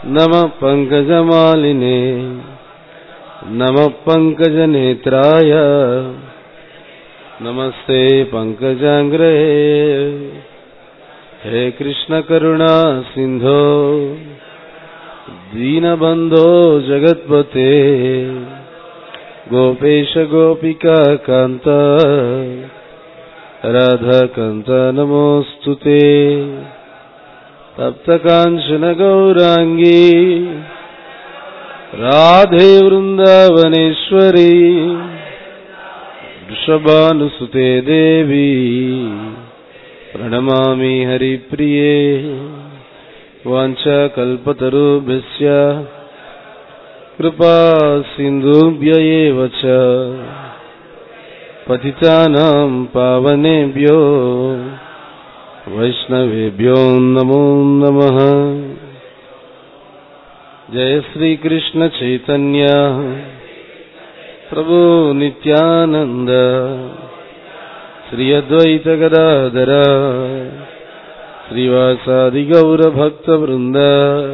नमः पङ्कजमालिने नमः पङ्कजनेत्राय नमस्ते पङ्कजाङ्ग्रे हे कृष्णकरुणा सिन्धो दीनबन्धो जगत्पते गोपेश गोपिका कान्त राधाकान्त नमोऽस्तु ते तप्तकाञ्चन गौराङ्गी राधे वृन्दावनेश्वरी वृषभानुसुते देवी प्रणमामि हरिप्रिये वाञ्छाकल्पतरुभ्यश्च कृपा सिन्धुभ्य एव च पतितानां पावनेभ्यो वैष्णवेभ्यो नमो नमः जय श्रीकृष्ण चैतन्य प्रभु नित्यानन्द श्री अद्वैत गदाधर श्रीवासादिगौरभक्तवृन्द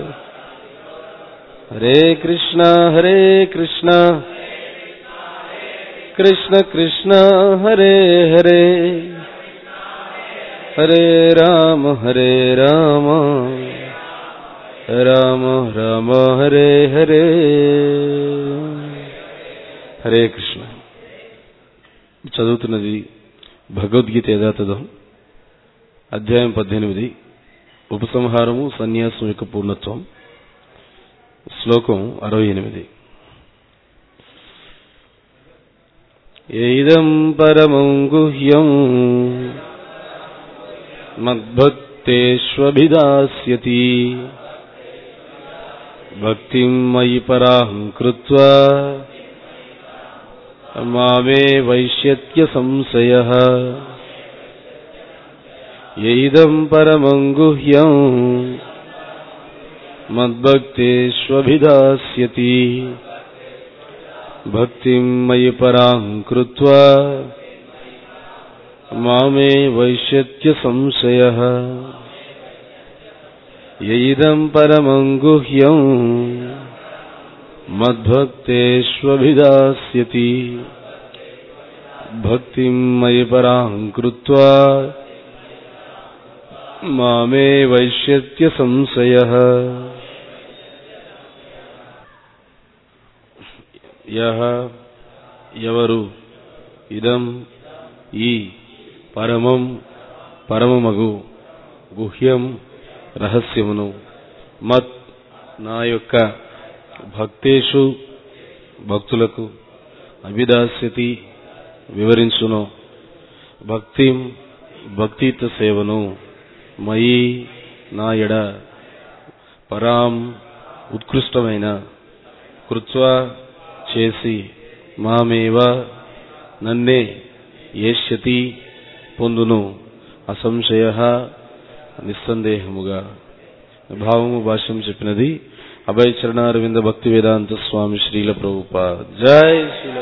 हरे कृष्ण हरे कृष्ण कृष्ण कृष्ण हरे हरे हरे राम हरे राम రామ రామ హరే హరే హరే కృష్ణ చదువుతున్నది భగవద్గీత యథాతథం అధ్యాయం పద్దెనిమిది ఉపసంహారము సన్యాసం యొక్క పూర్ణత్వం శ్లోకం అరవై ఎనిమిది ఏదం పరమం గుహ్యం మద్భక్తేష్వభిదాస్యతి భక్తిం మయి పరాహం కృత్వా మామే వైశ్యత్య సంశయ ఎయిదం పరమం గుహ్యం మద్భక్తేష్వభిదాస్యతి భక్తిం మయి పరాహం కృత్వా మామే వైశ్యత్య సంశయ ఎయిదం పరమం గుహ్యం మద్భక్తేష్వభిదాస్యతి భక్తిం మయి పరాం కృత్వా మామే వైశ్యత్య సంశయ యహ ఎవరు ఇదం ఈ పరమం పరమమగు గుహ్యం రహస్యమును మత్ నా యొక్క భక్తేషు భక్తులకు అభిదాస్యతి వివరించును భక్తిం భక్తిత సేవను మయి నా ఎడ పరాం ఉత్కృష్టమైన కృత్వా చేసి మామేవ నన్నే ఏష్యతి పొందును అసంశయ నిస్సందేహముగా భావము భాష్యం చెప్పినది అభయ చరణారవింద భక్తి వేదాంత స్వామి శ్రీల ప్రభుప జై శ్రీల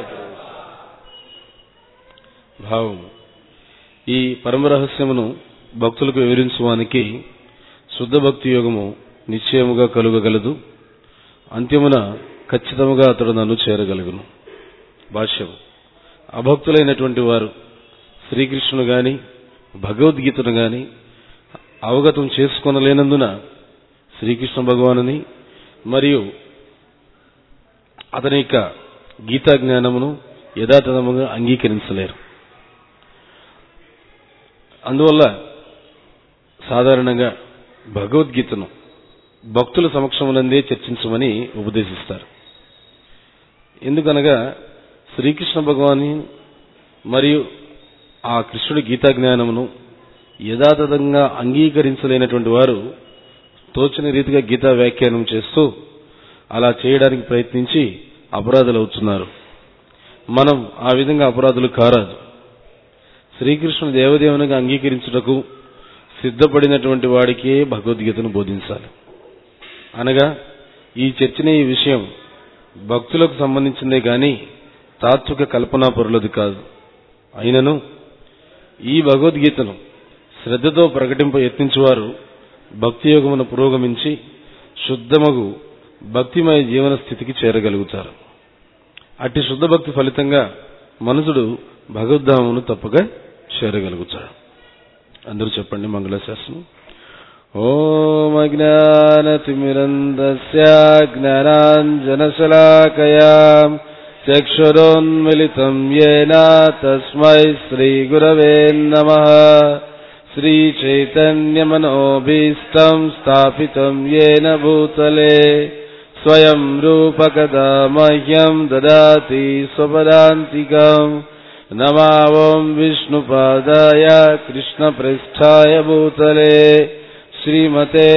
భావం ఈ పరమ రహస్యమును భక్తులకు వివరించువానికి శుద్ధ భక్తి యోగము నిశ్చయముగా కలుగగలదు అంత్యమున ఖచ్చితముగా అతడు నన్ను చేరగలుగును భాష్యం అభక్తులైనటువంటి వారు శ్రీకృష్ణుడు గాని భగవద్గీతను గాని అవగతం చేసుకొనలేనందున శ్రీకృష్ణ భగవానుని మరియు అతని యొక్క గీతా జ్ఞానమును యథాతథముగా అంగీకరించలేరు అందువల్ల సాధారణంగా భగవద్గీతను భక్తుల సమక్షమునందే చర్చించమని ఉపదేశిస్తారు ఎందుకనగా శ్రీకృష్ణ భగవాని మరియు ఆ కృష్ణుడి గీతా జ్ఞానమును యథాతథంగా అంగీకరించలేనటువంటి వారు తోచని రీతిగా గీతా వ్యాఖ్యానం చేస్తూ అలా చేయడానికి ప్రయత్నించి అపరాధులు అవుతున్నారు మనం ఆ విధంగా అపరాధులు కారాదు శ్రీకృష్ణుడు దేవదేవునిగా అంగీకరించుటకు సిద్ధపడినటువంటి వాడికే భగవద్గీతను బోధించాలి అనగా ఈ చర్చనే ఈ విషయం భక్తులకు సంబంధించిందే గాని తాత్విక కల్పనా పొరులది కాదు అయినను ఈ భగవద్గీతను శ్రద్ధతో ప్రకటింప యత్నించువారు భక్తి యోగమును పురోగమించి శుద్ధమగు భక్తిమయ జీవన స్థితికి చేరగలుగుతారు అట్టి శుద్ధ భక్తి ఫలితంగా మనుషుడు భగవద్ధామను తప్పక చేరగలుగుతాడు అందరూ చెప్పండి మంగళశాసనం ఓం అజ్ఞానతిమిరందస్య జ్ఞానాంజనశలాకయా చక్షురోన్మిళితం येन తస్మై శ్రీగురవే నమః श्रीचैतन्यमनोभीष्टम् स्थापितम् येन भूतले स्वयं रूपकदा मह्यम् ददाति स्वपदान्तिकम् नमावम् विष्णुपादाय कृष्णपृष्ठाय भूतले श्रीमते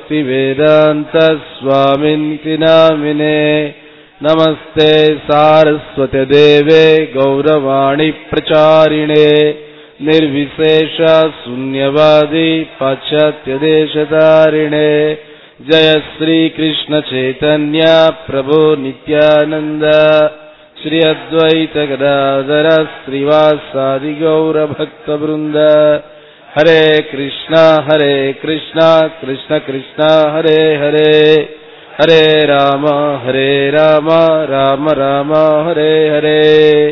भक्तिवेदान्तस्वामिन्ति नामिने नमस्ते सारस्वतदेवे गौरवाणि प्रचारिणे निर्विशेष शून्यवादी पाश्चात्यदेशतारिणे जय श्री कृष्ण चैतन्य प्रभो नित्यानन्द श्री अद्वैत गदाधर श्रीवासादि गौरभक्तवृन्द हरे कृष्णा हरे कृष्णा कृष्ण कृष्णा हरे हरे हरे राम हरे राम राम राम हरे हरे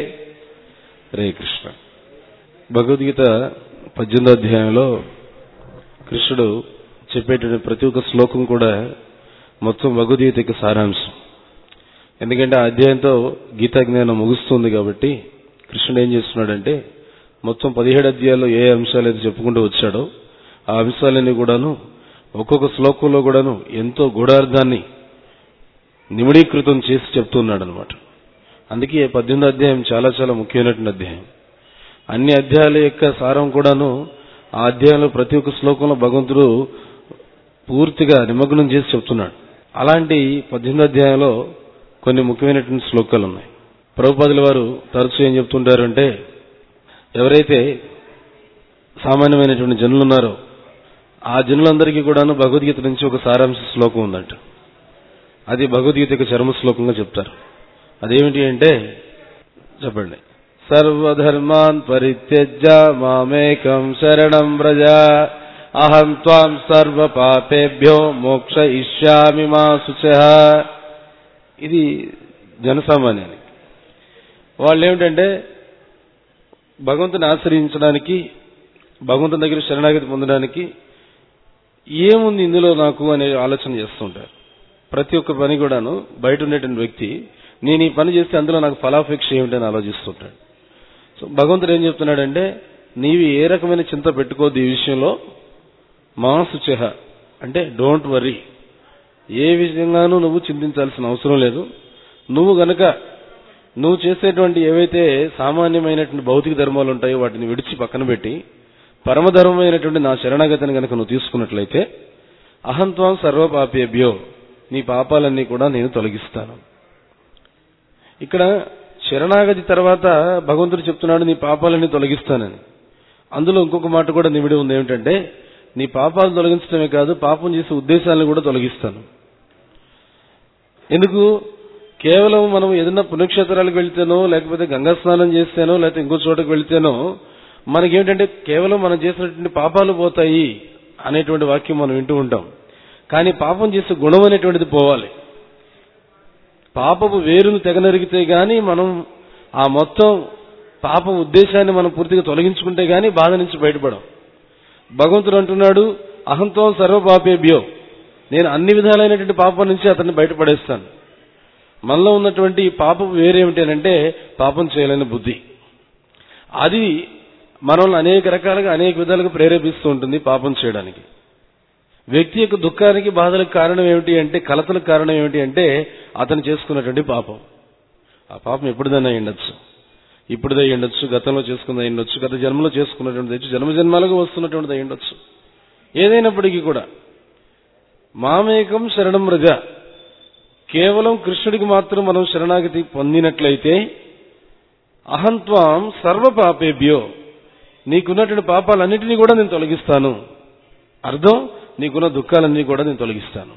हरे कृष्ण భగవద్గీత పద్దెనిమిదో అధ్యాయంలో కృష్ణుడు చెప్పేటువంటి ప్రతి ఒక్క శ్లోకం కూడా మొత్తం భగవద్గీత యొక్క సారాంశం ఎందుకంటే ఆ అధ్యాయంతో గీతా జ్ఞానం ముగుస్తుంది కాబట్టి కృష్ణుడు ఏం చేస్తున్నాడంటే మొత్తం పదిహేడు అధ్యాయాల్లో ఏ అంశాలు అయితే చెప్పుకుంటూ వచ్చాడో ఆ అంశాలన్నీ కూడాను ఒక్కొక్క శ్లోకంలో కూడాను ఎంతో గూఢార్థాన్ని నిమిడీకృతం చేసి చెప్తున్నాడు అనమాట అందుకే పద్దెనిమిది అధ్యాయం చాలా చాలా ముఖ్యమైనటువంటి అధ్యాయం అన్ని అధ్యాయాల యొక్క సారం కూడాను ఆ అధ్యాయంలో ప్రతి ఒక్క శ్లోకంలో భగవంతుడు పూర్తిగా నిమగ్నం చేసి చెప్తున్నాడు అలాంటి పద్దెనిమిది అధ్యాయంలో కొన్ని ముఖ్యమైనటువంటి శ్లోకాలు ఉన్నాయి ప్రభుపాదుల వారు తరచూ ఏం చెప్తుంటారు అంటే ఎవరైతే సామాన్యమైనటువంటి జనులు ఉన్నారో ఆ జనులందరికీ కూడాను భగవద్గీత నుంచి ఒక సారాంశ శ్లోకం ఉందంట అది భగవద్గీత యొక్క చర్మ శ్లోకంగా చెప్తారు అదేమిటి అంటే చెప్పండి సర్వధర్మాన్ పరిత్యజ్య మామేకం శరణం వ్రజ అహం త్వాం సర్వ పాపేభ్యో మోక్ష ఇష్యామి మా శుచ ఇది జనసామాన్యానికి వాళ్ళు ఏమిటంటే భగవంతుని ఆశ్రయించడానికి భగవంతుని దగ్గర శరణాగతి పొందడానికి ఏముంది ఇందులో నాకు అనే ఆలోచన చేస్తుంటారు ప్రతి ఒక్క పని కూడాను బయట ఉండేటువంటి వ్యక్తి నేను ఈ పని చేస్తే అందులో నాకు ఫలాపేక్ష ఏమిటని ఆలోచిస్తుంటాడు సో భగవంతుడు ఏం చెప్తున్నాడంటే నీవు ఏ రకమైన చింత పెట్టుకోద్దు ఈ విషయంలో మాసుచెహ అంటే డోంట్ వరీ ఏ విషయంగానూ నువ్వు చింతించాల్సిన అవసరం లేదు నువ్వు గనక నువ్వు చేసేటువంటి ఏవైతే సామాన్యమైనటువంటి భౌతిక ధర్మాలు ఉంటాయో వాటిని విడిచి పక్కన పెట్టి పరమధర్మమైనటువంటి నా శరణాగతిని గనక నువ్వు తీసుకున్నట్లయితే అహంత్వం సర్వపాపేభ్యో నీ పాపాలన్నీ కూడా నేను తొలగిస్తాను ఇక్కడ శరణాగతి తర్వాత భగవంతుడు చెప్తున్నాడు నీ పాపాలన్నీ తొలగిస్తానని అందులో ఇంకొక మాట కూడా నిమిడి ఉంది ఏమిటంటే నీ పాపాలు తొలగించడమే కాదు పాపం చేసే ఉద్దేశాలను కూడా తొలగిస్తాను ఎందుకు కేవలం మనం ఏదైనా పుణ్యక్షేత్రాలకు వెళ్తేనో లేకపోతే గంగా స్నానం చేస్తేనో లేకపోతే ఇంకో చోటకు వెళ్తేనో మనకేమిటంటే కేవలం మనం చేసినటువంటి పాపాలు పోతాయి అనేటువంటి వాక్యం మనం వింటూ ఉంటాం కానీ పాపం చేసే గుణం అనేటువంటిది పోవాలి పాపపు వేరును తెగనరిగితే గాని మనం ఆ మొత్తం పాపం ఉద్దేశాన్ని మనం పూర్తిగా తొలగించుకుంటే గాని బాధ నుంచి బయటపడం భగవంతుడు అంటున్నాడు అహంతో సర్వపాపేభ్యో నేను అన్ని విధాలైనటువంటి పాపం నుంచి అతన్ని బయటపడేస్తాను మనలో ఉన్నటువంటి ఈ పాపం వేరేమిటి అంటే పాపం చేయలేని బుద్ధి అది మనల్ని అనేక రకాలుగా అనేక విధాలుగా ప్రేరేపిస్తూ ఉంటుంది పాపం చేయడానికి వ్యక్తి యొక్క దుఃఖానికి బాధలకు కారణం ఏమిటి అంటే కలతలకు కారణం ఏమిటి అంటే అతను చేసుకున్నటువంటి పాపం ఆ పాపం ఎప్పుడుదైనా అయ్యుండొచ్చు ఇప్పుడుదే అయ్యుండొచ్చు గతంలో చేసుకున్నది అయ్యుండొచ్చు గత జన్మలో చేసుకున్నటువంటిది జన్మ జన్మాలుగా వస్తున్నటువంటిది అయ్యుండొచ్చు ఏదైనప్పటికీ కూడా మామేకం శరణం రజ కేవలం కృష్ణుడికి మాత్రం మనం శరణాగతి పొందినట్లయితే అహంత్వం సర్వ పాపేభ్యో నీకున్నటువంటి పాపాలన్నింటినీ కూడా నేను తొలగిస్తాను అర్థం నీకున్న దుఃఖాలన్నీ కూడా నేను తొలగిస్తాను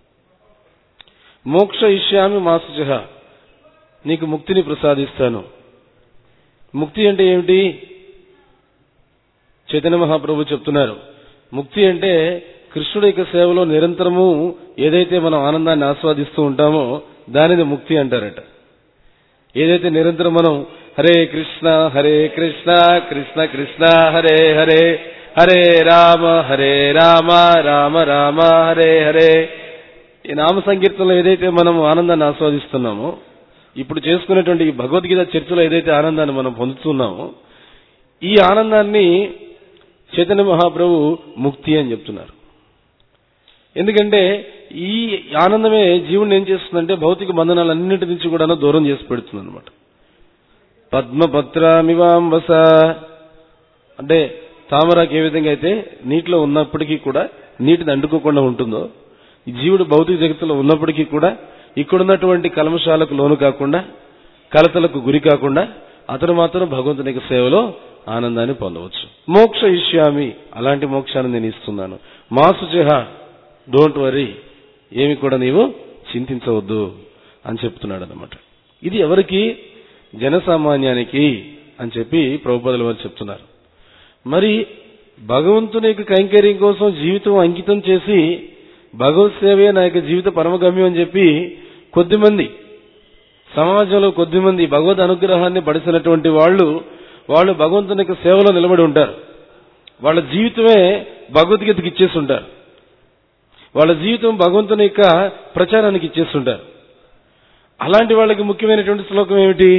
మోక్ష ఇష్యామి మాసుచహ నీకు ముక్తిని ప్రసాదిస్తాను ముక్తి అంటే ఏమిటి చైతన్య మహాప్రభు చెప్తున్నారు ముక్తి అంటే కృష్ణుడి యొక్క సేవలో నిరంతరము ఏదైతే మనం ఆనందాన్ని ఆస్వాదిస్తూ ఉంటామో దానిని ముక్తి అంటారట ఏదైతే నిరంతరం మనం హరే కృష్ణ హరే కృష్ణ కృష్ణ కృష్ణ హరే హరే హరే రామ హరే రామ రామ రామ హరే హరే ఈ నామ సంకీర్తనలో ఏదైతే మనం ఆనందాన్ని ఆస్వాదిస్తున్నామో ఇప్పుడు చేసుకునేటువంటి ఈ భగవద్గీత చర్చలో ఏదైతే ఆనందాన్ని మనం పొందుతున్నామో ఈ ఆనందాన్ని చైతన్య మహాప్రభు ముక్తి అని చెప్తున్నారు ఎందుకంటే ఈ ఆనందమే జీవుని ఏం చేస్తుందంటే భౌతిక బంధనాలన్నిటి నుంచి కూడా దూరం చేసి పెడుతుంది అనమాట పద్మపత్రామివాంబస అంటే తామరాకు ఏ విధంగా అయితే నీటిలో ఉన్నప్పటికీ కూడా నీటిని అంటుకోకుండా ఉంటుందో ఈ జీవుడు భౌతిక జగత్తులో ఉన్నప్పటికీ కూడా ఇక్కడున్నటువంటి కల్మశాలకు లోను కాకుండా కలతలకు గురి కాకుండా అతను మాత్రం భగవంతుని యొక్క సేవలో ఆనందాన్ని పొందవచ్చు మోక్ష ఇష్యామి అలాంటి మోక్షాన్ని నేను ఇస్తున్నాను మాసుచహ డోంట్ వరీ ఏమి కూడా నీవు చింతించవద్దు అని చెప్తున్నాడు అనమాట ఇది ఎవరికి జనసామాన్యానికి అని చెప్పి ప్రభుపదుల వారు చెప్తున్నారు మరి భగవంతుని యొక్క కైంకర్యం కోసం జీవితం అంకితం చేసి భగవత్ సేవే నా యొక్క జీవిత పరమగమ్యం అని చెప్పి కొద్దిమంది సమాజంలో కొద్దిమంది భగవద్ అనుగ్రహాన్ని పడిసినటువంటి వాళ్ళు వాళ్ళు భగవంతుని యొక్క సేవలో నిలబడి ఉంటారు వాళ్ళ జీవితమే భగవద్గీతకి ఇచ్చేసి ఉంటారు వాళ్ళ జీవితం భగవంతుని యొక్క ప్రచారానికి ఇచ్చేస్తుంటారు అలాంటి వాళ్ళకి ముఖ్యమైనటువంటి శ్లోకం ఏమిటి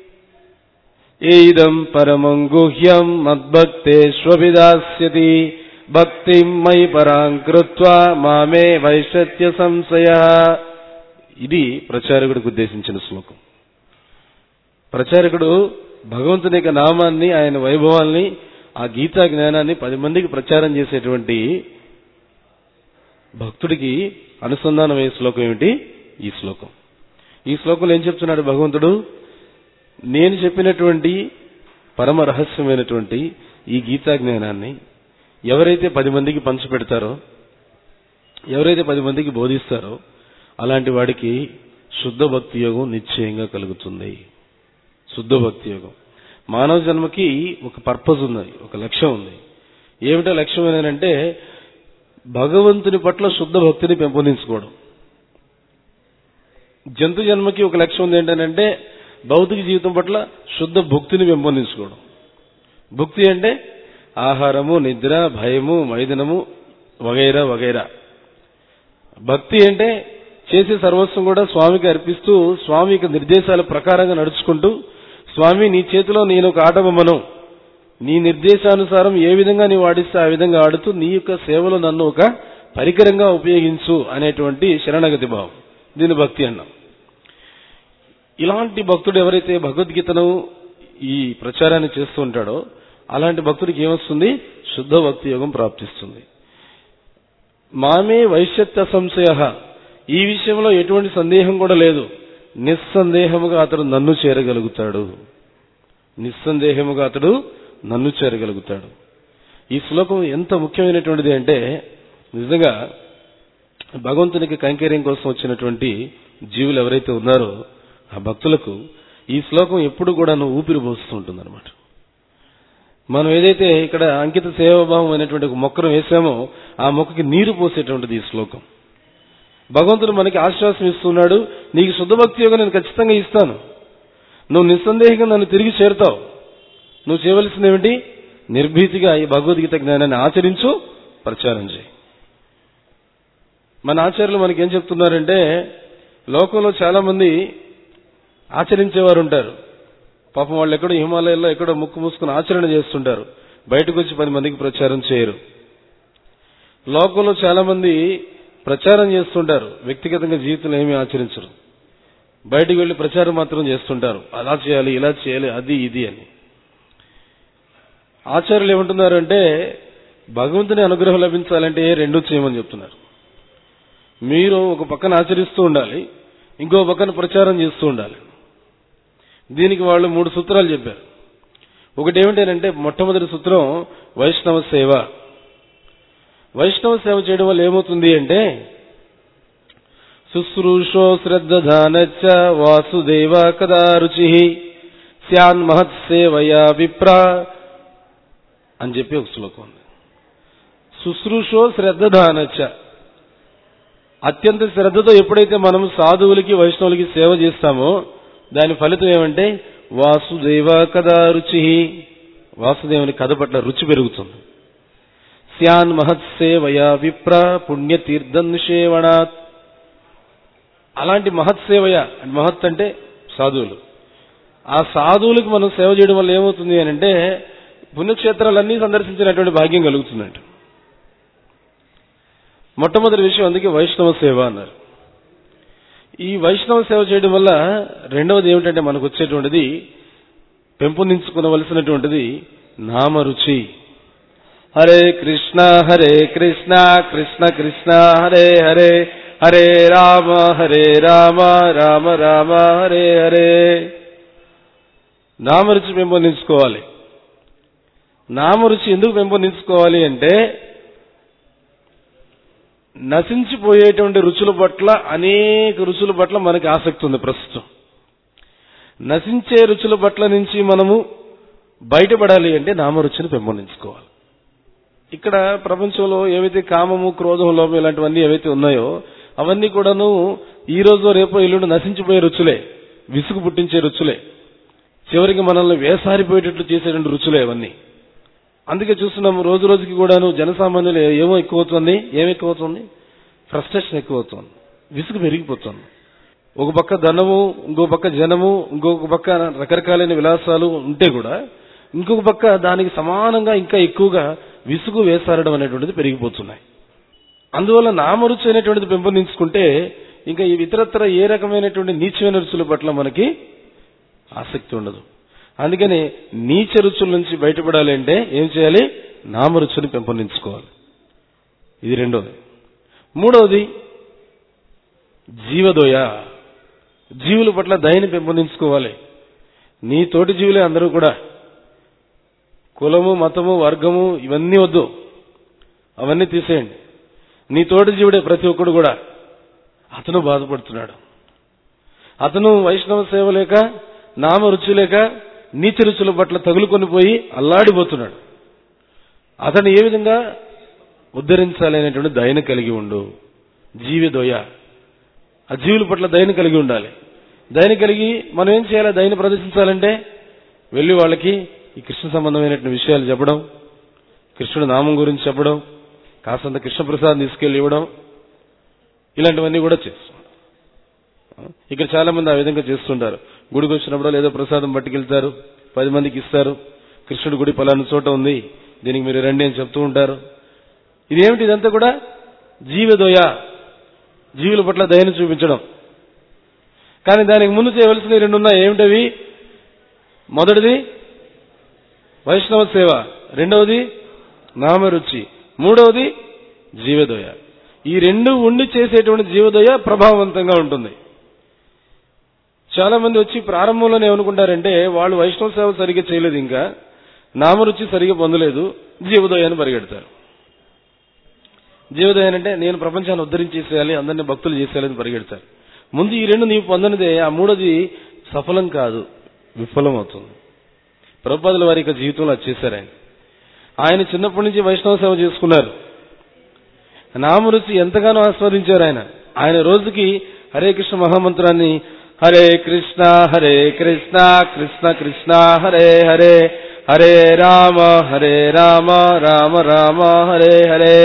ఏదం పరమం గుహ్యం మద్భక్తేష్వభిదాస్యతి భక్తి మై పరాం కృత్వా మామే వైశత్య సంశయ ఇది ప్రచారకుడికి ఉద్దేశించిన శ్లోకం ప్రచారకుడు భగవంతుని యొక్క నామాన్ని ఆయన వైభవాల్ని ఆ గీతా జ్ఞానాన్ని పది మందికి ప్రచారం చేసేటువంటి భక్తుడికి అనుసంధానమయ్యే శ్లోకం ఏమిటి ఈ శ్లోకం ఈ శ్లోకంలో ఏం చెప్తున్నాడు భగవంతుడు నేను చెప్పినటువంటి పరమ రహస్యమైనటువంటి ఈ గీతా జ్ఞానాన్ని ఎవరైతే పది మందికి పంచిపెడతారో ఎవరైతే పది మందికి బోధిస్తారో అలాంటి వాడికి శుద్ధ భక్తి యోగం నిశ్చయంగా కలుగుతుంది శుద్ధ భక్తి యోగం మానవ జన్మకి ఒక పర్పస్ ఉంది ఒక లక్ష్యం ఉంది ఏమిటో లక్ష్యం ఏంటంటే భగవంతుని పట్ల శుద్ధ భక్తిని పెంపొందించుకోవడం జంతు జన్మకి ఒక లక్ష్యం ఉంది ఏంటంటే భౌతిక జీవితం పట్ల శుద్ధ భక్తిని పెంపొందించుకోవడం భక్తి అంటే ఆహారము నిద్ర భయము మైదనము వగైరా వగైరా భక్తి అంటే చేసే సర్వస్వం కూడా స్వామికి అర్పిస్తూ స్వామి యొక్క నిర్దేశాల ప్రకారంగా నడుచుకుంటూ స్వామి నీ చేతిలో నేను ఒక ఆటబొమ్మను నీ నిర్దేశానుసారం ఏ విధంగా నీవు ఆడిస్తే ఆ విధంగా ఆడుతూ నీ యొక్క సేవలో నన్ను ఒక పరికరంగా ఉపయోగించు అనేటువంటి శరణగతి భావం దీని భక్తి అన్నాం ఇలాంటి భక్తుడు ఎవరైతే భగవద్గీతను ఈ ప్రచారాన్ని చేస్తూ ఉంటాడో అలాంటి భక్తుడికి ఏమొస్తుంది శుద్ధ భక్తి యోగం ప్రాప్తిస్తుంది మామే వైశ్యత్య సంశయ ఈ విషయంలో ఎటువంటి సందేహం కూడా లేదు నిస్సందేహముగా అతడు నన్ను చేరగలుగుతాడు నిస్సందేహముగా అతడు నన్ను చేరగలుగుతాడు ఈ శ్లోకం ఎంత ముఖ్యమైనటువంటిది అంటే నిజంగా భగవంతునికి కైంకర్యం కోసం వచ్చినటువంటి జీవులు ఎవరైతే ఉన్నారో ఆ భక్తులకు ఈ శ్లోకం ఎప్పుడు కూడా ఊపిరి పోస్తూ ఉంటుందన్నమాట మనం ఏదైతే ఇక్కడ అంకిత సేవాభావం అనేటువంటి ఒక మొక్కను వేసామో ఆ మొక్కకి నీరు పోసేటువంటిది ఈ శ్లోకం భగవంతుడు మనకి ఆశ్వాసం ఇస్తున్నాడు నీకు శుద్ధ భక్తి యోగం నేను ఖచ్చితంగా ఇస్తాను నువ్వు నిస్సందేహంగా నన్ను తిరిగి చేరుతావు నువ్వు చేయవలసింది ఏమిటి నిర్భీతిగా ఈ భగవద్గీత జ్ఞానాన్ని ఆచరించు ప్రచారం చేయి మన ఆచార్యులు మనకి ఏం చెప్తున్నారంటే లోకంలో చాలా మంది ఆచరించేవారు ఉంటారు పాపం వాళ్ళు ఎక్కడో హిమాలయాల్లో ఎక్కడో ముక్కు మూసుకుని ఆచరణ చేస్తుంటారు బయటకు వచ్చి పది మందికి ప్రచారం చేయరు లోకంలో చాలా మంది ప్రచారం చేస్తుంటారు వ్యక్తిగతంగా జీవితంలో ఏమీ ఆచరించరు బయటికి వెళ్లి ప్రచారం మాత్రం చేస్తుంటారు అలా చేయాలి ఇలా చేయాలి అది ఇది అని ఆచార్యులు ఏమంటున్నారు అంటే భగవంతుని అనుగ్రహం లభించాలంటే రెండు చేయమని చెప్తున్నారు మీరు ఒక పక్కన ఆచరిస్తూ ఉండాలి ఇంకో పక్కన ప్రచారం చేస్తూ ఉండాలి దీనికి వాళ్ళు మూడు సూత్రాలు చెప్పారు ఒకటి ఏమిటంటే మొట్టమొదటి సూత్రం వైష్ణవ సేవ వైష్ణవ సేవ చేయడం వల్ల ఏమవుతుంది అంటే శుశ్రూషో శ్రద్ధానచ్చ వాసుదేవ కదా రుచి స్యాన్ మహత్ సేవయా విప్ర అని చెప్పి ఒక శ్లోకం ఉంది శుశ్రూషో శ్రద్ధదానచ్చ అత్యంత శ్రద్ధతో ఎప్పుడైతే మనం సాధువులకి వైష్ణవులకి సేవ చేస్తామో దాని ఫలితం ఏమంటే వాసుదేవ కదా రుచి వాసుదేవుని కథ పట్ల రుచి పెరుగుతుంది స్యాన్ మహత్సేవయ విప్ర పుణ్యతీర్థన్షేవణాత్ అలాంటి మహత్సేవయ మహత్ అంటే సాధువులు ఆ సాధువులకు మనం సేవ చేయడం వల్ల ఏమవుతుంది అని అంటే పుణ్యక్షేత్రాలన్నీ సందర్శించినటువంటి భాగ్యం కలుగుతుందంట మొట్టమొదటి విషయం అందుకే వైష్ణవ సేవ అన్నారు ఈ వైష్ణవ సేవ చేయడం వల్ల రెండవది ఏమిటంటే మనకు వచ్చేటువంటిది పెంపొందించుకునవలసినటువంటిది నామరుచి హరే కృష్ణ హరే కృష్ణ కృష్ణ కృష్ణ హరే హరే హరే రామ హరే రామ రామ రామ హరే హరే నామరుచి పెంపొందించుకోవాలి నామరుచి ఎందుకు పెంపొందించుకోవాలి అంటే నశించిపోయేటువంటి రుచుల పట్ల అనేక రుచుల పట్ల మనకి ఆసక్తి ఉంది ప్రస్తుతం నశించే రుచుల పట్ల నుంచి మనము బయటపడాలి అంటే నామరుచిని పెంపొందించుకోవాలి ఇక్కడ ప్రపంచంలో ఏవైతే కామము క్రోధం లోపం ఇలాంటివన్నీ ఏవైతే ఉన్నాయో అవన్నీ కూడాను ఈ రోజు రేపో ఎల్లుండి నశించిపోయే రుచులే విసుగు పుట్టించే రుచులే చివరికి మనల్ని వేసారిపోయేటట్లు చేసేటువంటి రుచులే అవన్నీ అందుకే చూస్తున్నాము రోజు రోజుకి కూడాను జనసామాన్యులు ఏమో ఎక్కువ అవుతుంది ఏం ఎక్కువ అవుతుంది ఫ్రస్ట్రేషన్ ఎక్కువ అవుతుంది విసుగు పెరిగిపోతుంది ఒక పక్క ధనము ఇంకో పక్క జనము ఇంకొక పక్క రకరకాలైన విలాసాలు ఉంటే కూడా ఇంకొక పక్క దానికి సమానంగా ఇంకా ఎక్కువగా విసుగు వేసారడం అనేటువంటిది పెరిగిపోతున్నాయి అందువల్ల నామరుచి అనేటువంటిది పెంపొందించుకుంటే ఇంకా ఈ ఇతరత్ర ఏ రకమైనటువంటి నీచమైన రుచుల పట్ల మనకి ఆసక్తి ఉండదు అందుకని నీచ రుచుల నుంచి బయటపడాలి అంటే ఏం చేయాలి నామరుచుని పెంపొందించుకోవాలి ఇది రెండోది మూడవది జీవదోయ జీవుల పట్ల దయని పెంపొందించుకోవాలి నీ తోటి జీవులే అందరూ కూడా కులము మతము వర్గము ఇవన్నీ వద్దు అవన్నీ తీసేయండి నీ తోటి జీవుడే ప్రతి ఒక్కడు కూడా అతను బాధపడుతున్నాడు అతను వైష్ణవ సేవ లేక నామ రుచి లేక నీచ రుచుల పట్ల తగులుకొని పోయి అల్లాడిపోతున్నాడు అతను ఏ విధంగా ఉద్ధరించాలి అనేటువంటి దయను కలిగి ఉండు జీవి దోయ ఆ జీవుల పట్ల దయను కలిగి ఉండాలి దయను కలిగి మనం ఏం చేయాలి దయను ప్రదర్శించాలంటే వెళ్ళి వాళ్ళకి ఈ కృష్ణ సంబంధమైనటువంటి విషయాలు చెప్పడం కృష్ణుడి నామం గురించి చెప్పడం కాసంత కృష్ణప్రసాద్ తీసుకెళ్లి ఇవ్వడం ఇలాంటివన్నీ కూడా చేస్తాం ఇక్కడ చాలా మంది ఆ విధంగా చేస్తుంటారు గుడికి వచ్చినప్పుడు లేదో ప్రసాదం పట్టుకెళ్తారు పది మందికి ఇస్తారు కృష్ణుడి గుడి పలానా చోట ఉంది దీనికి మీరు రండి అని చెప్తూ ఉంటారు ఇదేమిటి ఇదంతా కూడా జీవదోయ జీవుల పట్ల దయను చూపించడం కానీ దానికి ముందు చేయవలసినవి రెండు ఉన్నాయి ఏమిటవి మొదటిది వైష్ణవ సేవ రెండవది నామరుచి మూడవది జీవదోయ ఈ రెండు ఉండి చేసేటువంటి జీవదయ ప్రభావవంతంగా ఉంటుంది చాలా మంది వచ్చి ప్రారంభంలోనే ఏమనుకుంటారంటే వాళ్ళు వైష్ణవ సేవ సరిగ్గా చేయలేదు ఇంకా నామరుచి సరిగ్గా పొందలేదు జీవదయాన్ని పరిగెడతారు జీవదయాన్ని అంటే నేను ప్రపంచాన్ని ఉద్ధరించేసేయాలి అందరినీ భక్తులు చేసేయాలని పరిగెడతారు ముందు ఈ రెండు నీవు పొందనిదే ఆ మూడోది సఫలం కాదు విఫలం అవుతుంది ప్రభుపాదుల వారి యొక్క జీవితంలో అది చేశారు ఆయన ఆయన చిన్నప్పటి నుంచి వైష్ణవ సేవ చేసుకున్నారు నామరుచి ఎంతగానో ఆస్వాదించారు ఆయన ఆయన రోజుకి హరే కృష్ణ మహామంత్రాన్ని హరే కృష్ణ హరే కృష్ణ కృష్ణ కృష్ణ హరే హరే హరే రామ హరే రామ రామ రామ హరే హరే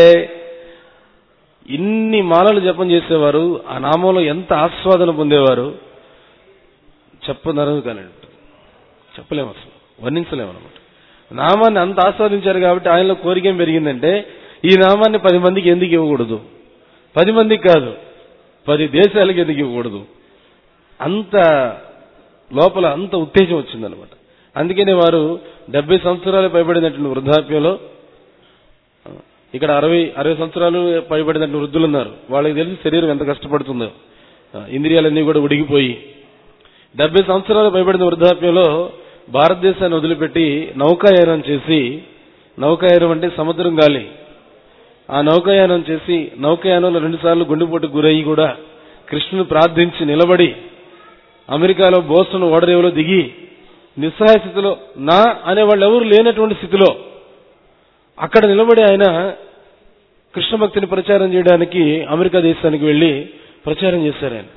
ఇన్ని మాలలు జపం చేసేవారు ఆ నామంలో ఎంత ఆస్వాదన పొందేవారు చెప్పనరు కానీ చెప్పలేము అసలు వర్ణించలేము అనమాట నామాన్ని అంత ఆస్వాదించారు కాబట్టి ఆయనలో కోరిక ఏం పెరిగిందంటే ఈ నామాన్ని పది మందికి ఎందుకు ఇవ్వకూడదు పది మందికి కాదు పది దేశాలకు ఎందుకు ఇవ్వకూడదు అంత లోపల అంత ఉత్తేజం వచ్చిందనమాట అందుకనే వారు డెబ్బై సంవత్సరాలు పైబడినటువంటి వృద్ధాప్యంలో ఇక్కడ అరవై అరవై సంవత్సరాలు పైబడినటువంటి వృద్ధులు ఉన్నారు వాళ్ళకి తెలిసి శరీరం ఎంత కష్టపడుతుందో ఇంద్రియాలన్నీ కూడా ఉడిగిపోయి డెబ్బై సంవత్సరాలు పైబడిన వృద్ధాప్యంలో భారతదేశాన్ని వదిలిపెట్టి నౌకాయానం చేసి నౌకాయానం అంటే సముద్రం గాలి ఆ నౌకాయానం చేసి నౌకాయానంలో రెండుసార్లు గుండెపోటుకు గురయ్యి కూడా కృష్ణుని ప్రార్థించి నిలబడి అమెరికాలో బోస్టన్ ఓడరేవులో దిగి నిస్సహాయ స్థితిలో నా అనే వాళ్ళు ఎవరు లేనటువంటి స్థితిలో అక్కడ నిలబడి ఆయన కృష్ణ భక్తిని ప్రచారం చేయడానికి అమెరికా దేశానికి వెళ్లి ప్రచారం చేశారు ఆయన